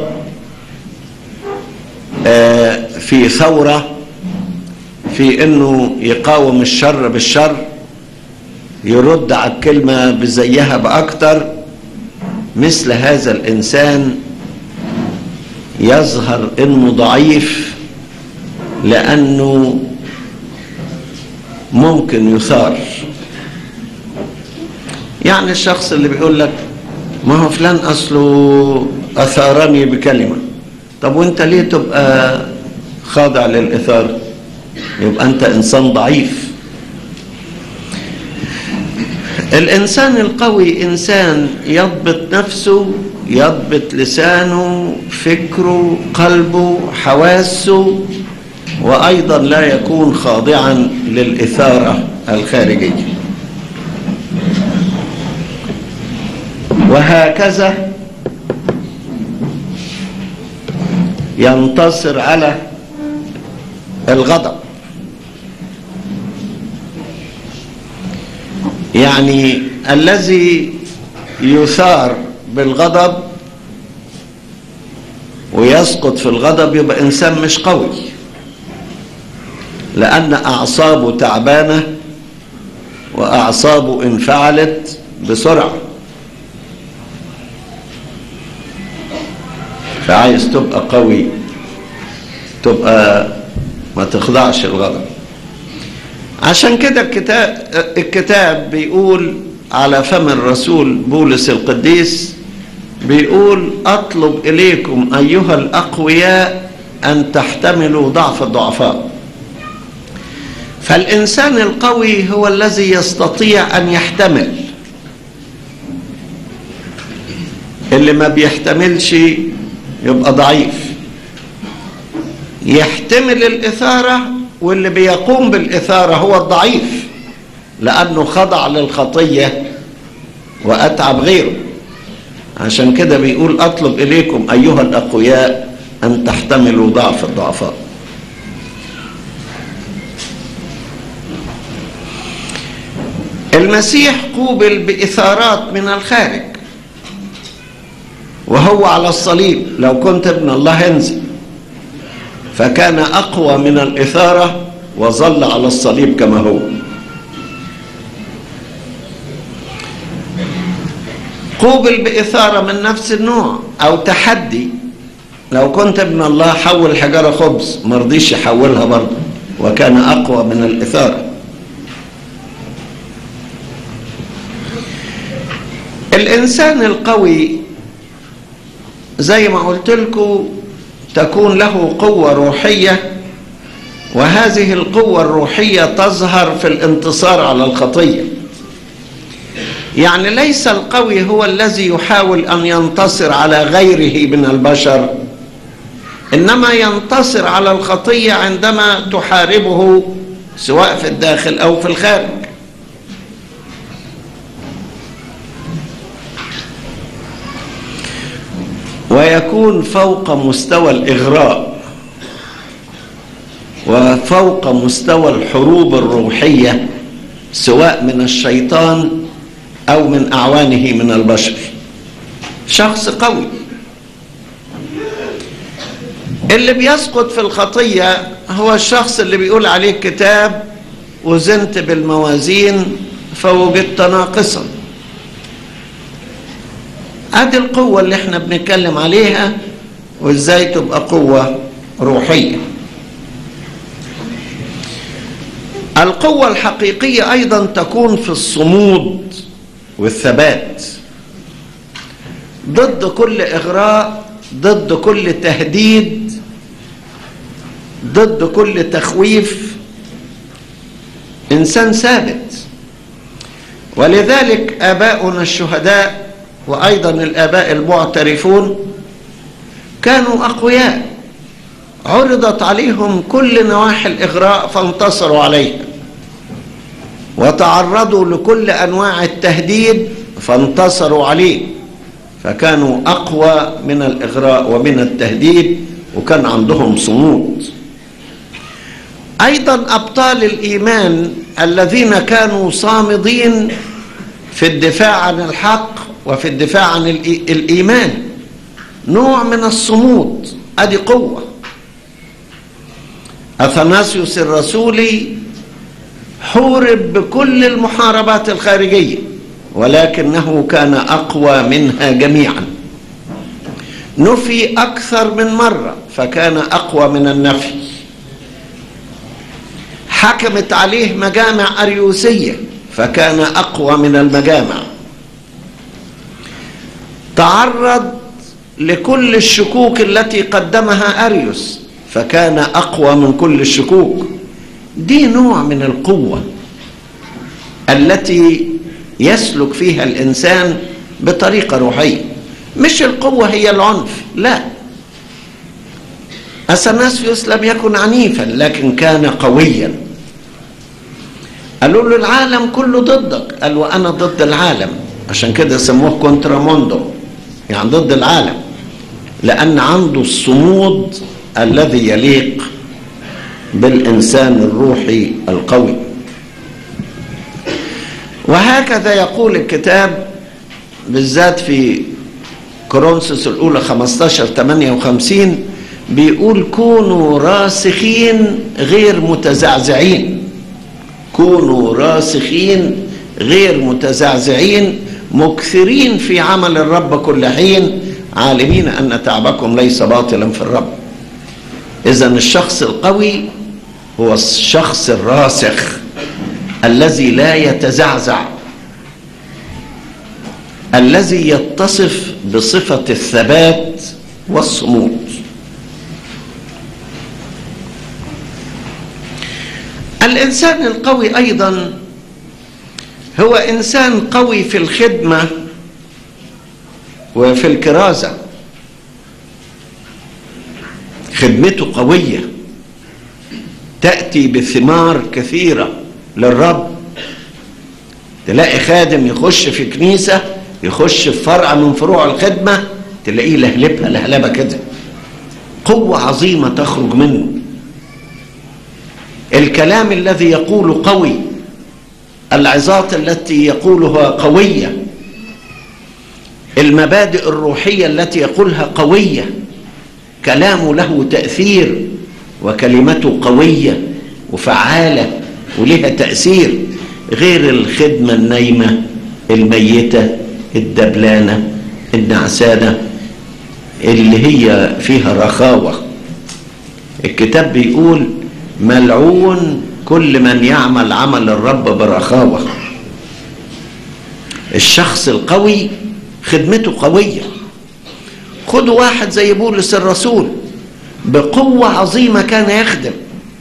آه في ثوره في انه يقاوم الشر بالشر يرد على الكلمة بزيها بأكتر مثل هذا الإنسان يظهر إنه ضعيف لأنه ممكن يثار يعني الشخص اللي بيقول لك ما هو فلان أصله أثارني بكلمة طب وانت ليه تبقى خاضع للإثارة يبقى أنت إنسان ضعيف الانسان القوي انسان يضبط نفسه يضبط لسانه فكره قلبه حواسه وايضا لا يكون خاضعا للاثاره الخارجيه وهكذا ينتصر على الغضب يعني الذي يثار بالغضب ويسقط في الغضب يبقى انسان مش قوي لان اعصابه تعبانه واعصابه انفعلت بسرعه فعايز تبقى قوي تبقى ما تخضعش الغضب عشان كده الكتاب, الكتاب بيقول على فم الرسول بولس القديس بيقول أطلب إليكم أيها الأقوياء أن تحتملوا ضعف الضعفاء فالإنسان القوي هو الذي يستطيع أن يحتمل اللي ما بيحتملش يبقى ضعيف يحتمل الإثارة واللي بيقوم بالإثارة هو الضعيف لأنه خضع للخطية وأتعب غيره عشان كده بيقول أطلب إليكم أيها الأقوياء أن تحتملوا ضعف الضعفاء المسيح قوبل بإثارات من الخارج وهو على الصليب لو كنت ابن الله انزل فكان أقوى من الإثارة وظل على الصليب كما هو قوبل بإثارة من نفس النوع أو تحدي لو كنت ابن الله حول حجرة خبز مرضيش يحولها برضه وكان أقوى من الإثارة الإنسان القوي زي ما قلت لكم تكون له قوة روحية وهذه القوة الروحية تظهر في الانتصار على الخطية يعني ليس القوي هو الذي يحاول أن ينتصر على غيره من البشر إنما ينتصر على الخطية عندما تحاربه سواء في الداخل أو في الخارج ويكون فوق مستوى الإغراء وفوق مستوى الحروب الروحية سواء من الشيطان أو من أعوانه من البشر شخص قوي اللي بيسقط في الخطية هو الشخص اللي بيقول عليه الكتاب وزنت بالموازين فوجدت ناقصا ادي القوة اللي احنا بنتكلم عليها وازاي تبقى قوة روحية القوة الحقيقية ايضا تكون في الصمود والثبات ضد كل اغراء ضد كل تهديد ضد كل تخويف انسان ثابت ولذلك اباؤنا الشهداء وايضا الاباء المعترفون كانوا اقوياء عرضت عليهم كل نواحي الاغراء فانتصروا عليها وتعرضوا لكل انواع التهديد فانتصروا عليه فكانوا اقوى من الاغراء ومن التهديد وكان عندهم صمود ايضا ابطال الايمان الذين كانوا صامدين في الدفاع عن الحق وفي الدفاع عن الايمان نوع من الصمود ادي قوه اثناسيوس الرسولي حورب بكل المحاربات الخارجيه ولكنه كان اقوى منها جميعا نفي اكثر من مره فكان اقوى من النفي حكمت عليه مجامع اريوسيه فكان اقوى من المجامع تعرض لكل الشكوك التي قدمها اريوس فكان اقوى من كل الشكوك دي نوع من القوه التي يسلك فيها الانسان بطريقه روحيه مش القوه هي العنف لا اثناسيوس لم يكن عنيفا لكن كان قويا قالوا له العالم كله ضدك قال وانا ضد العالم عشان كده سموه كونتراموندو يعني ضد العالم لان عنده الصمود الذي يليق بالانسان الروحي القوي وهكذا يقول الكتاب بالذات في كورنثوس الاولى 15 58 بيقول كونوا راسخين غير متزعزعين كونوا راسخين غير متزعزعين مكثرين في عمل الرب كل حين عالمين ان تعبكم ليس باطلا في الرب اذا الشخص القوي هو الشخص الراسخ الذي لا يتزعزع الذي يتصف بصفة الثبات والصمود الإنسان القوي أيضا هو إنسان قوي في الخدمة وفي الكرازة خدمته قوية تأتي بثمار كثيرة للرب تلاقي خادم يخش في كنيسة يخش في فرع من فروع الخدمة تلاقيه لهلبها لهلبة كده قوة عظيمة تخرج منه الكلام الذي يقول قوي العظات التي يقولها قوية المبادئ الروحية التي يقولها قوية كلامه له تأثير وكلمته قوية وفعالة ولها تأثير غير الخدمة النايمة الميتة الدبلانة النعسانة اللي هي فيها رخاوة الكتاب بيقول ملعون كل من يعمل عمل الرب برخاوة الشخص القوي خدمته قوية خدوا واحد زي بولس الرسول بقوة عظيمة كان يخدم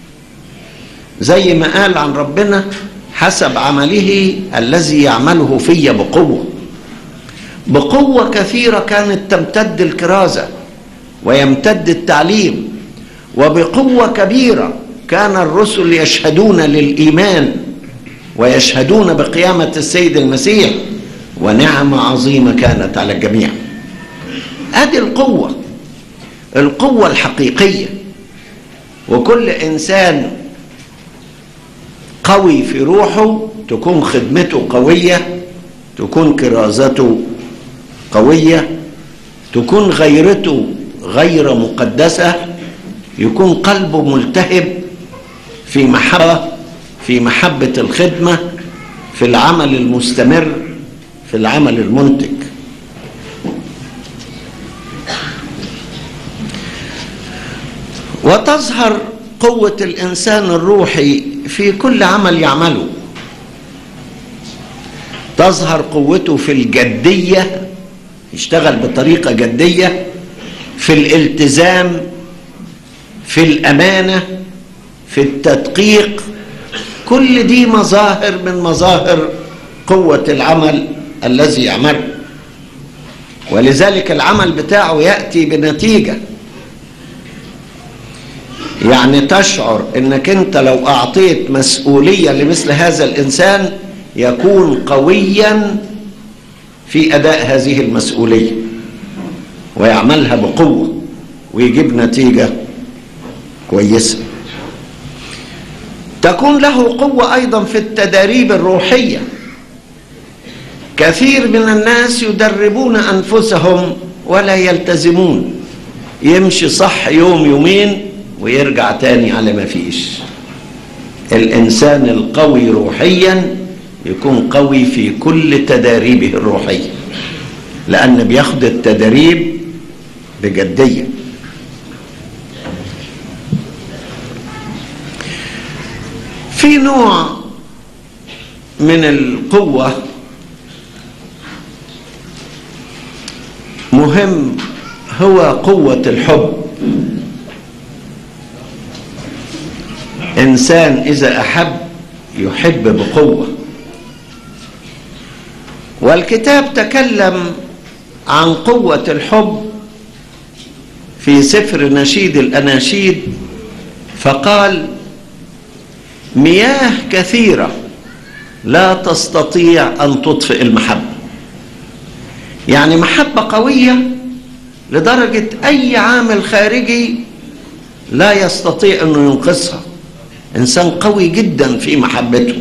زي ما قال عن ربنا حسب عمله الذي يعمله في بقوة بقوة كثيرة كانت تمتد الكرازة ويمتد التعليم وبقوة كبيرة كان الرسل يشهدون للإيمان ويشهدون بقيامة السيد المسيح ونعمة عظيمة كانت على الجميع ادي القوة القوة الحقيقية وكل انسان قوي في روحه تكون خدمته قوية تكون كرازته قوية تكون غيرته غير مقدسة يكون قلبه ملتهب في محبة في محبة الخدمة في العمل المستمر في العمل المنتج وتظهر قوة الإنسان الروحي في كل عمل يعمله تظهر قوته في الجدية يشتغل بطريقة جدية في الالتزام في الأمانة في التدقيق كل دي مظاهر من مظاهر قوة العمل الذي يعمله ولذلك العمل بتاعه يأتي بنتيجة يعني تشعر انك انت لو اعطيت مسؤولية لمثل هذا الانسان يكون قويا في اداء هذه المسؤولية ويعملها بقوة ويجيب نتيجة كويسة تكون له قوة ايضا في التداريب الروحية كثير من الناس يدربون انفسهم ولا يلتزمون يمشي صح يوم يومين ويرجع تاني على ما فيش الإنسان القوي روحيا يكون قوي في كل تداريبه الروحية لأن بياخد التدريب بجدية في نوع من القوة مهم هو قوة الحب انسان اذا احب يحب بقوه والكتاب تكلم عن قوه الحب في سفر نشيد الاناشيد فقال مياه كثيره لا تستطيع ان تطفئ المحبه يعني محبه قويه لدرجه اي عامل خارجي لا يستطيع انه ينقذها انسان قوي جدا في محبته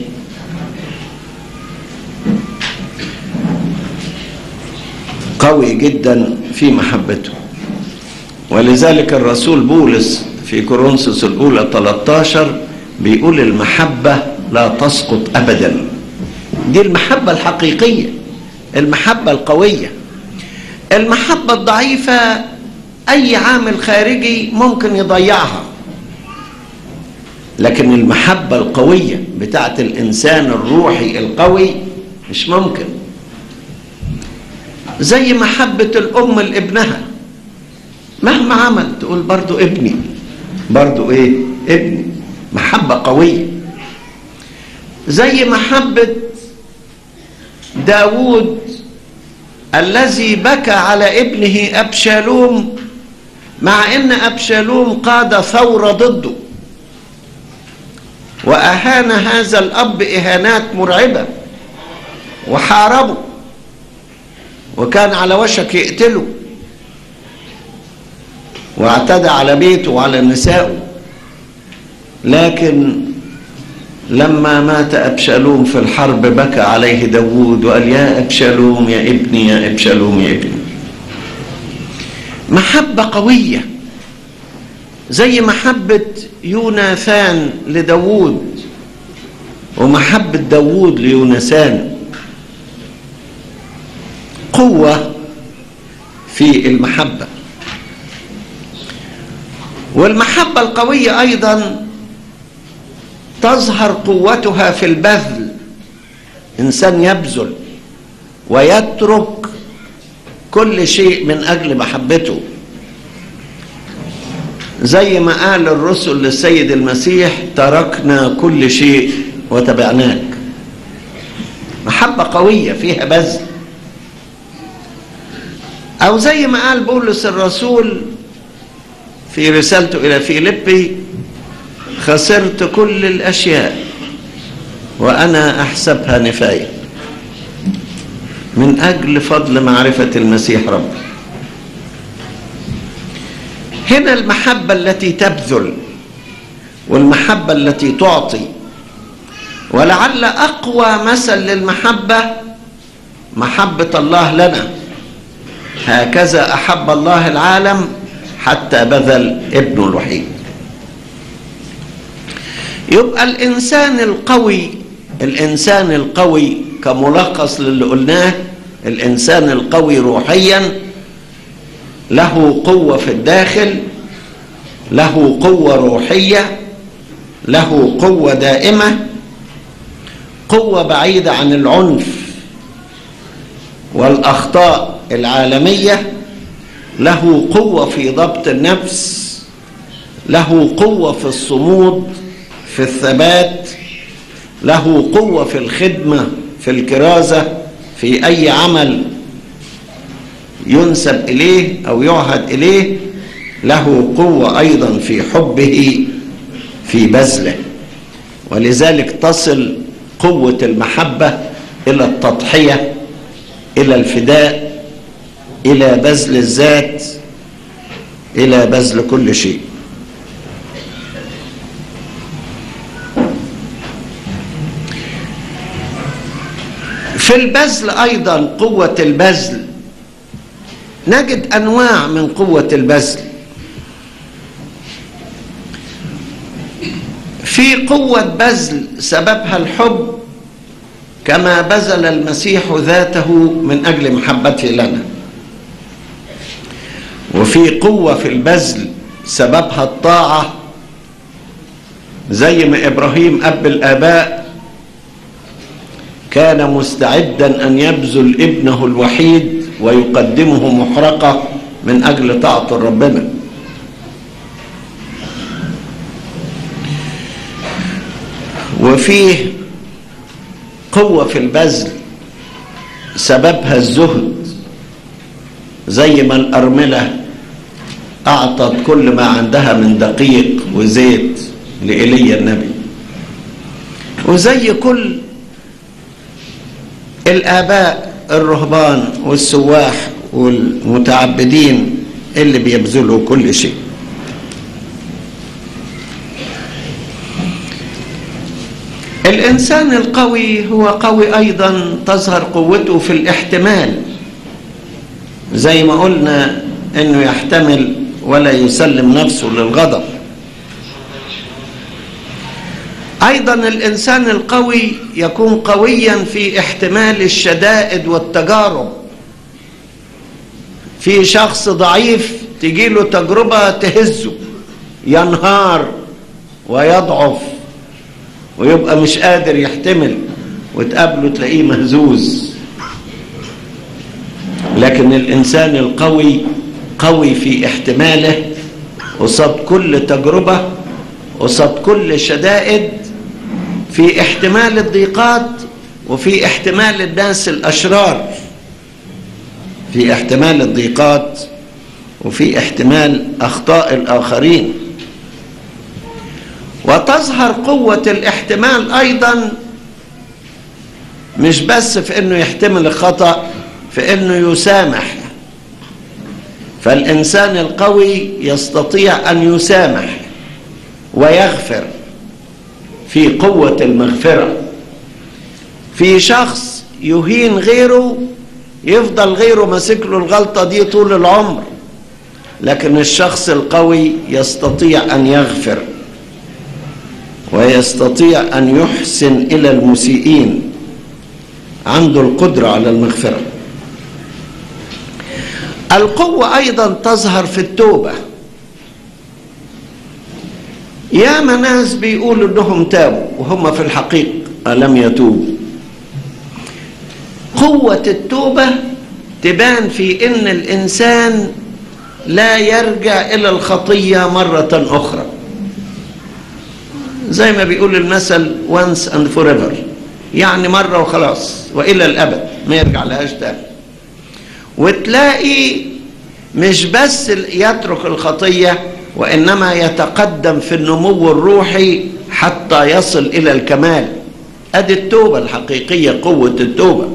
قوي جدا في محبته ولذلك الرسول بولس في كورنثوس الاولى 13 بيقول المحبه لا تسقط ابدا دي المحبه الحقيقيه المحبه القويه المحبه الضعيفه اي عامل خارجي ممكن يضيعها لكن المحبة القوية بتاعت الإنسان الروحي القوي مش ممكن زي محبة الأم لابنها مهما عمل تقول برضو ابني برضو ايه ابني محبة قوية زي محبة داود الذي بكى على ابنه أبشالوم مع ان أبشالوم قاد ثورة ضده وأهان هذا الأب إهانات مرعبة وحاربه وكان على وشك يقتله واعتدى على بيته وعلى نسائه لكن لما مات أبشالوم في الحرب بكى عليه داود وقال يا أبشالوم يا ابني يا أبشالوم يا ابني محبة قوية زي محبة يوناثان لداود ومحبة داود ليونسان قوة في المحبة والمحبة القوية أيضا تظهر قوتها في البذل إنسان يبذل ويترك كل شيء من أجل محبته زي ما قال الرسل للسيد المسيح تركنا كل شيء وتبعناك محبة قوية فيها بذل أو زي ما قال بولس الرسول في رسالته إلى فيليبي خسرت كل الأشياء وأنا أحسبها نفاية من أجل فضل معرفة المسيح رب هنا المحبة التي تبذل والمحبة التي تعطي ولعل أقوى مثل للمحبة محبة الله لنا هكذا أحب الله العالم حتى بذل ابنه الوحيد يبقى الإنسان القوي الإنسان القوي كملخص للي قلناه الإنسان القوي روحيا له قوة في الداخل له قوة روحية له قوة دائمة قوة بعيدة عن العنف والأخطاء العالمية له قوة في ضبط النفس له قوة في الصمود في الثبات له قوة في الخدمة في الكرازة في أي عمل ينسب إليه أو يعهد إليه له قوة أيضا في حبه في بذله ولذلك تصل قوة المحبة إلى التضحية إلى الفداء إلى بذل الذات إلى بذل كل شيء في البذل أيضا قوة البذل نجد أنواع من قوة البذل في قوة بذل سببها الحب كما بذل المسيح ذاته من أجل محبته لنا وفي قوة في البذل سببها الطاعة زي ما إبراهيم أب الآباء كان مستعدا أن يبذل ابنه الوحيد ويقدمه محرقة من أجل طاعة ربنا وفيه قوة في البذل سببها الزهد زي ما الأرملة أعطت كل ما عندها من دقيق وزيت لإيليا النبي وزي كل الآباء الرهبان والسواح والمتعبدين اللي بيبذلوا كل شيء الإنسان القوي هو قوي أيضا تظهر قوته في الاحتمال زي ما قلنا أنه يحتمل ولا يسلم نفسه للغضب أيضا الإنسان القوي يكون قويا في احتمال الشدائد والتجارب في شخص ضعيف تجيله تجربة تهزه ينهار ويضعف ويبقى مش قادر يحتمل وتقابله تلاقيه مهزوز لكن الإنسان القوي قوي في احتماله قصاد كل تجربة قصاد كل شدائد في احتمال الضيقات وفي احتمال الناس الأشرار في احتمال الضيقات وفي احتمال أخطاء الآخرين وتظهر قوة الاحتمال أيضا مش بس في أنه يحتمل الخطأ في أنه يسامح فالإنسان القوي يستطيع أن يسامح ويغفر في قوة المغفرة في شخص يهين غيره يفضل غيره ماسك له الغلطة دي طول العمر لكن الشخص القوي يستطيع أن يغفر ويستطيع أن يحسن إلى المسيئين عنده القدرة على المغفرة القوة أيضا تظهر في التوبة يا ناس بيقولوا انهم تابوا وهم في الحقيقة لم يتوبوا قوة التوبة تبان في ان الانسان لا يرجع الى الخطية مرة اخرى زي ما بيقول المثل once and forever يعني مرة وخلاص والى الابد ما يرجع لهاش تاني وتلاقي مش بس يترك الخطيه وانما يتقدم في النمو الروحي حتى يصل الى الكمال ادي التوبه الحقيقيه قوه التوبه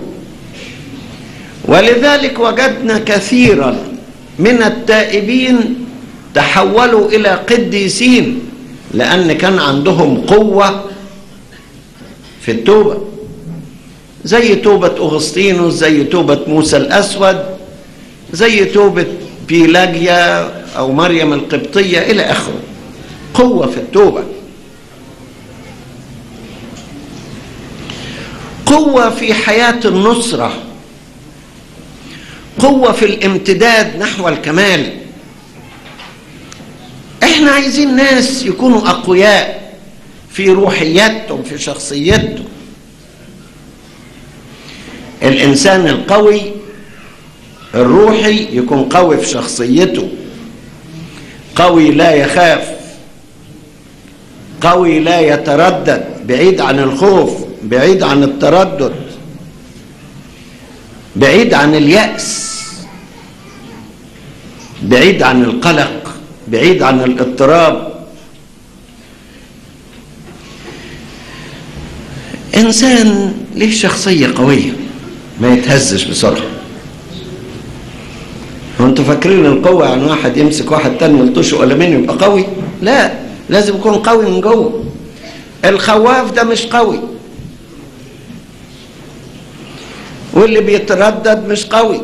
ولذلك وجدنا كثيرا من التائبين تحولوا الى قديسين لان كان عندهم قوه في التوبه زي توبه اغسطينوس زي توبه موسى الاسود زي توبه بيلاجيا أو مريم القبطية إلى آخره قوة في التوبة قوة في حياة النصرة قوة في الامتداد نحو الكمال احنا عايزين ناس يكونوا أقوياء في روحياتهم في شخصيتهم الإنسان القوي الروحي يكون قوي في شخصيته قوي لا يخاف قوي لا يتردد بعيد عن الخوف بعيد عن التردد بعيد عن اليأس بعيد عن القلق بعيد عن الاضطراب انسان له شخصيه قويه ما يتهزش بسرعه وانتوا فاكرين القوة يعني واحد يمسك واحد تاني يلطشه قلمين يبقى قوي لا لازم يكون قوي من جوه الخواف ده مش قوي واللي بيتردد مش قوي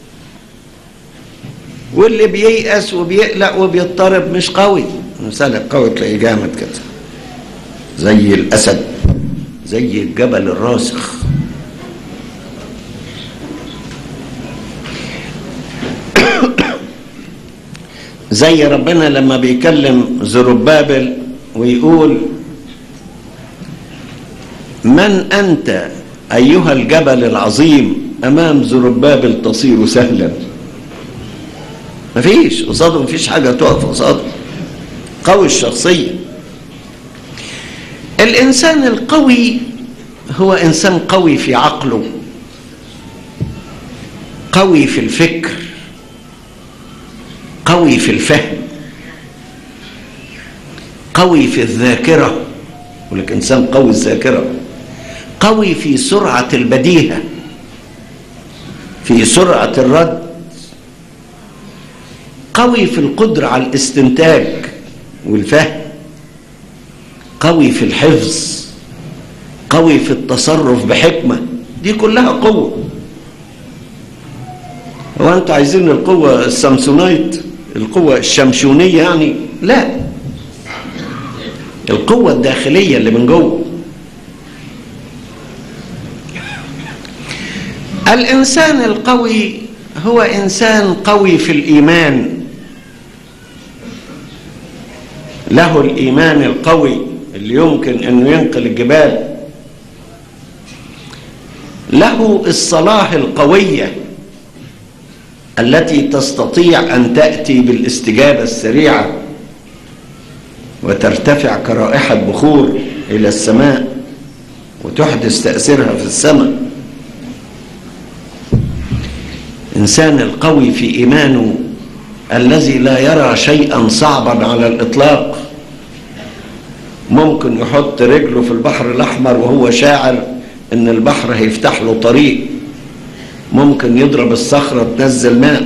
واللي بييأس وبيقلق وبيضطرب مش قوي مثال القوي تلاقيه جامد كده زي الأسد زي الجبل الراسخ زي ربنا لما بيكلم زربابل ويقول من أنت أيها الجبل العظيم أمام زربابل تصير سهلا مفيش قصاده مفيش حاجة تقف قصاده قوي الشخصية الإنسان القوي هو إنسان قوي في عقله قوي في الفكر قوي في الفهم قوي في الذاكرة ولك إنسان قوي الذاكرة قوي في سرعة البديهة في سرعة الرد قوي في القدرة على الاستنتاج والفهم قوي في الحفظ قوي في التصرف بحكمة دي كلها قوة هو أنتوا عايزين القوة السامسونايت القوة الشمشونية يعني لا القوة الداخلية اللي من جوه الإنسان القوي هو إنسان قوي في الإيمان له الإيمان القوي اللي يمكن أنه ينقل الجبال له الصلاة القوية التي تستطيع أن تأتي بالاستجابة السريعة وترتفع كرائحة بخور إلى السماء وتحدث تأثيرها في السماء إنسان القوي في إيمانه الذي لا يرى شيئا صعبا على الإطلاق ممكن يحط رجله في البحر الأحمر وهو شاعر إن البحر هيفتح له طريق ممكن يضرب الصخرة تنزل ماء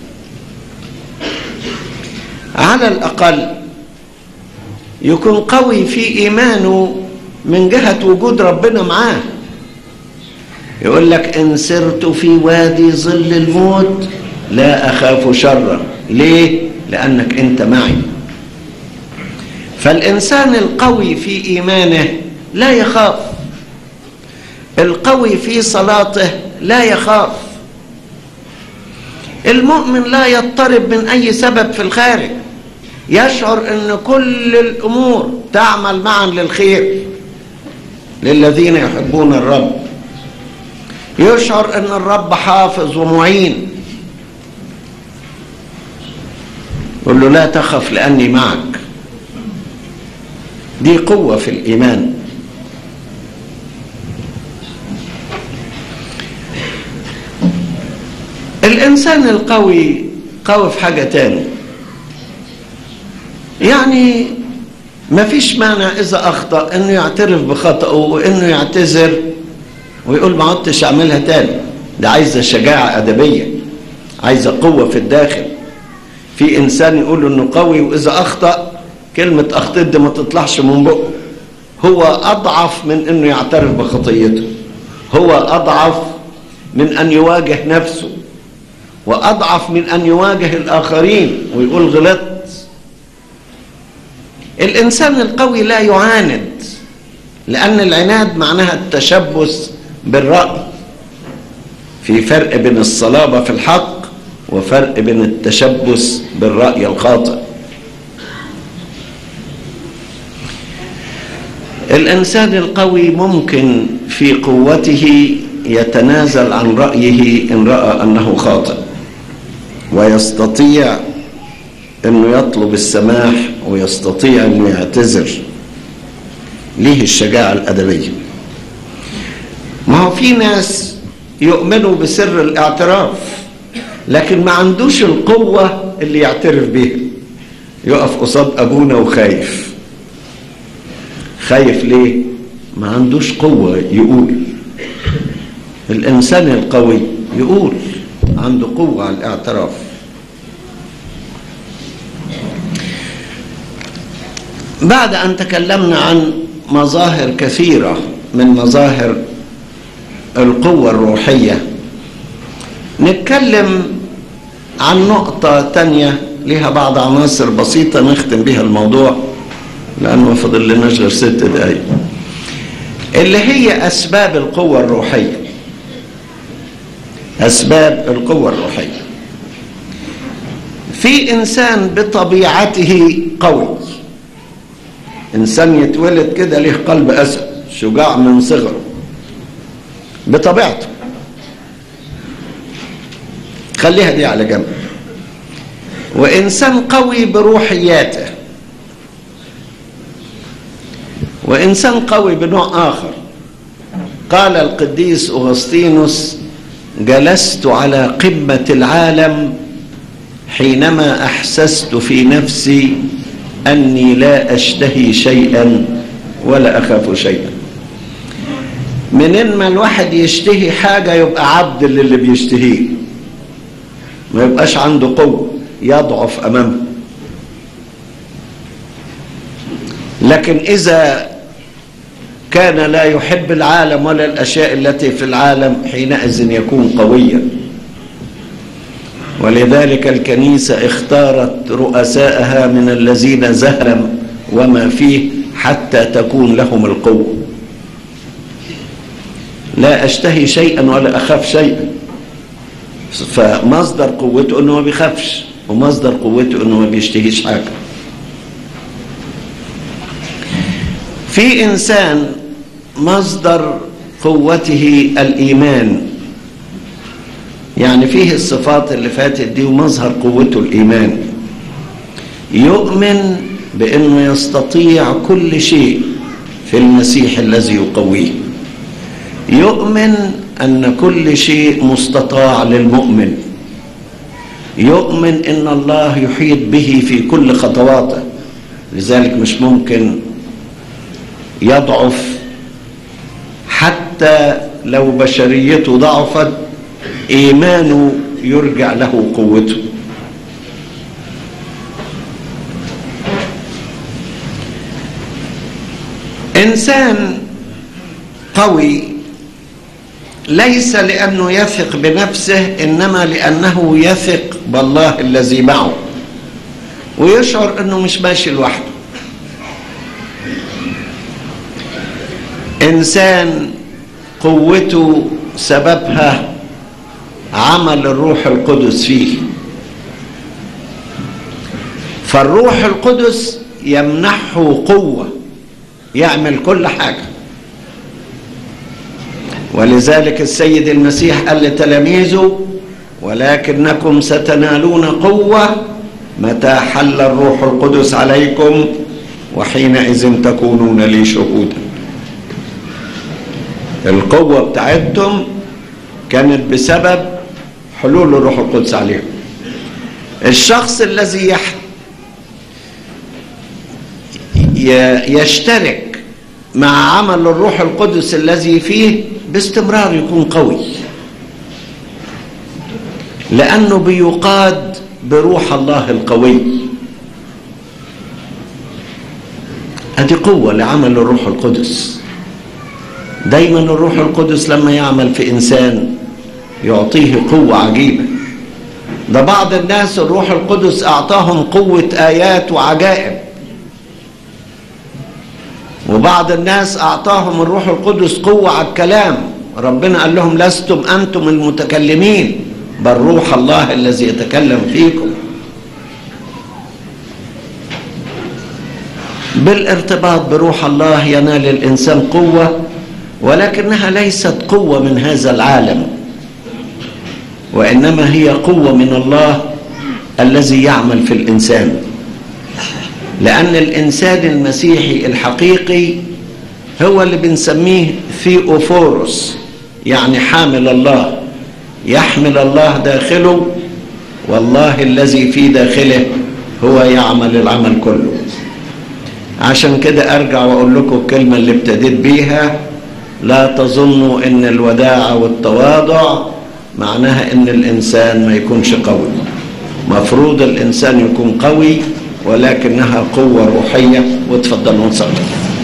على الأقل يكون قوي في إيمانه من جهة وجود ربنا معاه يقول لك إن سرت في وادي ظل الموت لا أخاف شرا ليه؟ لأنك أنت معي فالإنسان القوي في إيمانه لا يخاف القوي في صلاته لا يخاف المؤمن لا يضطرب من أي سبب في الخارج يشعر أن كل الأمور تعمل معا للخير للذين يحبون الرب يشعر أن الرب حافظ ومعين يقول له لا تخف لأني معك دي قوة في الإيمان الإنسان القوي قوي في حاجة تاني يعني ما فيش مانع إذا أخطأ إنه يعترف بخطأه وإنه يعتذر ويقول ما عدتش أعملها تاني ده عايزة شجاعة أدبية عايزة قوة في الداخل في إنسان يقول إنه قوي وإذا أخطأ كلمة أخطأت دي ما تطلعش من بقه هو أضعف من إنه يعترف بخطيته هو أضعف من أن يواجه نفسه وأضعف من أن يواجه الآخرين ويقول غلطت الإنسان القوي لا يعاند لأن العناد معناها التشبث بالرأي في فرق بين الصلابة في الحق وفرق بين التشبث بالرأي الخاطئ الإنسان القوي ممكن في قوته يتنازل عن رأيه إن رأى أنه خاطئ ويستطيع أنه يطلب السماح ويستطيع أنه يعتذر ليه الشجاعة الأدبية ما هو في ناس يؤمنوا بسر الاعتراف لكن ما عندوش القوة اللي يعترف بيها يقف قصاد أبونا وخايف خايف ليه ما عندوش قوة يقول الإنسان القوي يقول عنده قوة على الاعتراف بعد أن تكلمنا عن مظاهر كثيرة من مظاهر القوة الروحية نتكلم عن نقطة تانية لها بعض عناصر بسيطة نختم بها الموضوع لأنه ما فضل لناش غير ست دقايق اللي هي أسباب القوة الروحية أسباب القوة الروحية في إنسان بطبيعته قوي إنسان يتولد كده له قلب أسد شجاع من صغره بطبيعته خليها دي على جنب وإنسان قوي بروحياته وإنسان قوي بنوع آخر قال القديس أغسطينوس جلست على قمة العالم حينما أحسست في نفسي أني لا أشتهي شيئا ولا أخاف شيئا منين ما الواحد يشتهي حاجة يبقى عبد للي بيشتهيه ما يبقاش عنده قوة يضعف أمامه لكن إذا كان لا يحب العالم ولا الأشياء التي في العالم حينئذ يكون قويا ولذلك الكنيسة اختارت رؤساءها من الذين زهرا وما فيه حتى تكون لهم القوة لا أشتهي شيئا ولا أخاف شيئا فمصدر قوته أنه ما بيخافش ومصدر قوته أنه ما بيشتهيش حاجة في إنسان مصدر قوته الإيمان يعني فيه الصفات اللي فاتت دي ومظهر قوته الإيمان يؤمن بأنه يستطيع كل شيء في المسيح الذي يقويه يؤمن أن كل شيء مستطاع للمؤمن يؤمن أن الله يحيط به في كل خطواته لذلك مش ممكن يضعف حتى لو بشريته ضعفت إيمانه يرجع له قوته إنسان قوي ليس لأنه يثق بنفسه إنما لأنه يثق بالله الذي معه ويشعر أنه مش ماشي لوحده إنسان قوته سببها عمل الروح القدس فيه فالروح القدس يمنحه قوة يعمل كل حاجة ولذلك السيد المسيح قال لتلاميذه ولكنكم ستنالون قوة متى حل الروح القدس عليكم وحينئذ تكونون لي شهودا القوة بتاعتهم كانت بسبب حلول الروح القدس عليهم الشخص الذي يح... يشترك مع عمل الروح القدس الذي فيه باستمرار يكون قوي لأنه بيقاد بروح الله القوي هذه قوة لعمل الروح القدس دايما الروح القدس لما يعمل في إنسان يعطيه قوة عجيبة ده بعض الناس الروح القدس أعطاهم قوة آيات وعجائب وبعض الناس أعطاهم الروح القدس قوة على الكلام ربنا قال لهم لستم أنتم المتكلمين بل روح الله الذي يتكلم فيكم بالارتباط بروح الله ينال الإنسان قوة ولكنها ليست قوة من هذا العالم وإنما هي قوة من الله الذي يعمل في الإنسان لأن الإنسان المسيحي الحقيقي هو اللي بنسميه ثيوفورس يعني حامل الله يحمل الله داخله والله الذي في داخله هو يعمل العمل كله عشان كده أرجع وأقول لكم الكلمة اللي ابتديت بيها لا تظنوا ان الوداعة والتواضع معناها ان الانسان ما يكونش قوي مفروض الانسان يكون قوي ولكنها قوة روحية وتفضلوا نصلي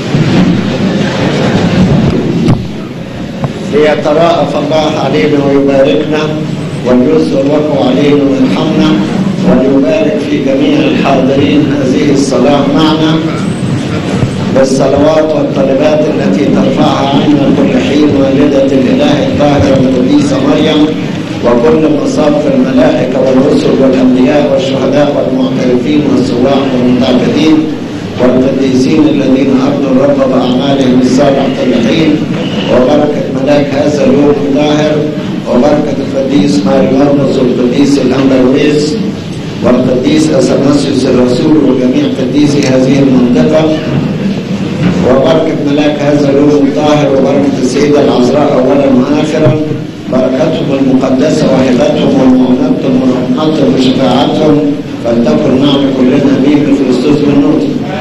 ليتراءف الله علينا ويباركنا وليسر وجهه علينا ويرحمنا وليبارك في جميع الحاضرين هذه الصلاة معنا بالصلوات والطلبات التي ترفعها عنا كل حين والدة الإله الطاهرة القديسة مريم وكل مصاف الملائكة والرسل والأنبياء والشهداء والمعترفين والسواح والمتعبدين والقديسين الذين أرضوا الرب بأعمالهم الصالحة الحين وبركة ملاك هذا اليوم الطاهر وبركة القديس ماريوس والقديس الأمبرويس والقديس أثناسيوس الرسول وجميع قديسي هذه المنطقة وبركة ملاك هذا اليوم الطاهر وبركة السيدة العذراء أولا وآخرا بركتهم المقدسة وهبتهم ومعونتهم ورحمتهم وشفاعتهم فلتكن معنا كلنا أمين بكريستوس من نور.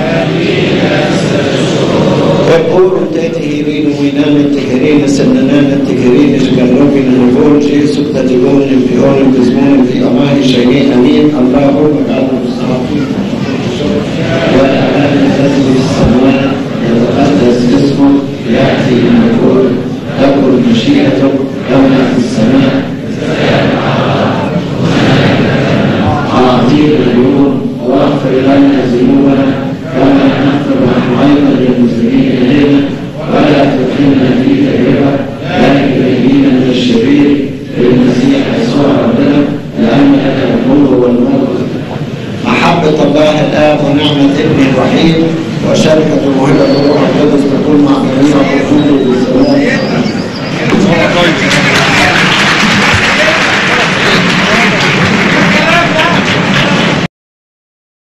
يقول تهرين وينان تهرين سننان تهرين شكالوبين نقول جيسو تجبون في تزمون في أماه شيئين أمين اللهم اجعلنا مستحقين وأعلم الذي في السماء يتقدس اسمك يأتي ملكوتك تكن مشيئتك كما في السماء أعطينا اليوم واغفر لنا ذنوبنا كما نغفر نحن أيضا للمسلمين إلينا ولا تدخلنا في تجربة لكن نجينا من الشرير بالمسيح يسوع ربنا لأن لك الملك والملك محبة الله الآب ونعمة ابنه الوحيد وشركة موهبة الروح القدس وكن مع جميع الرسل والسلام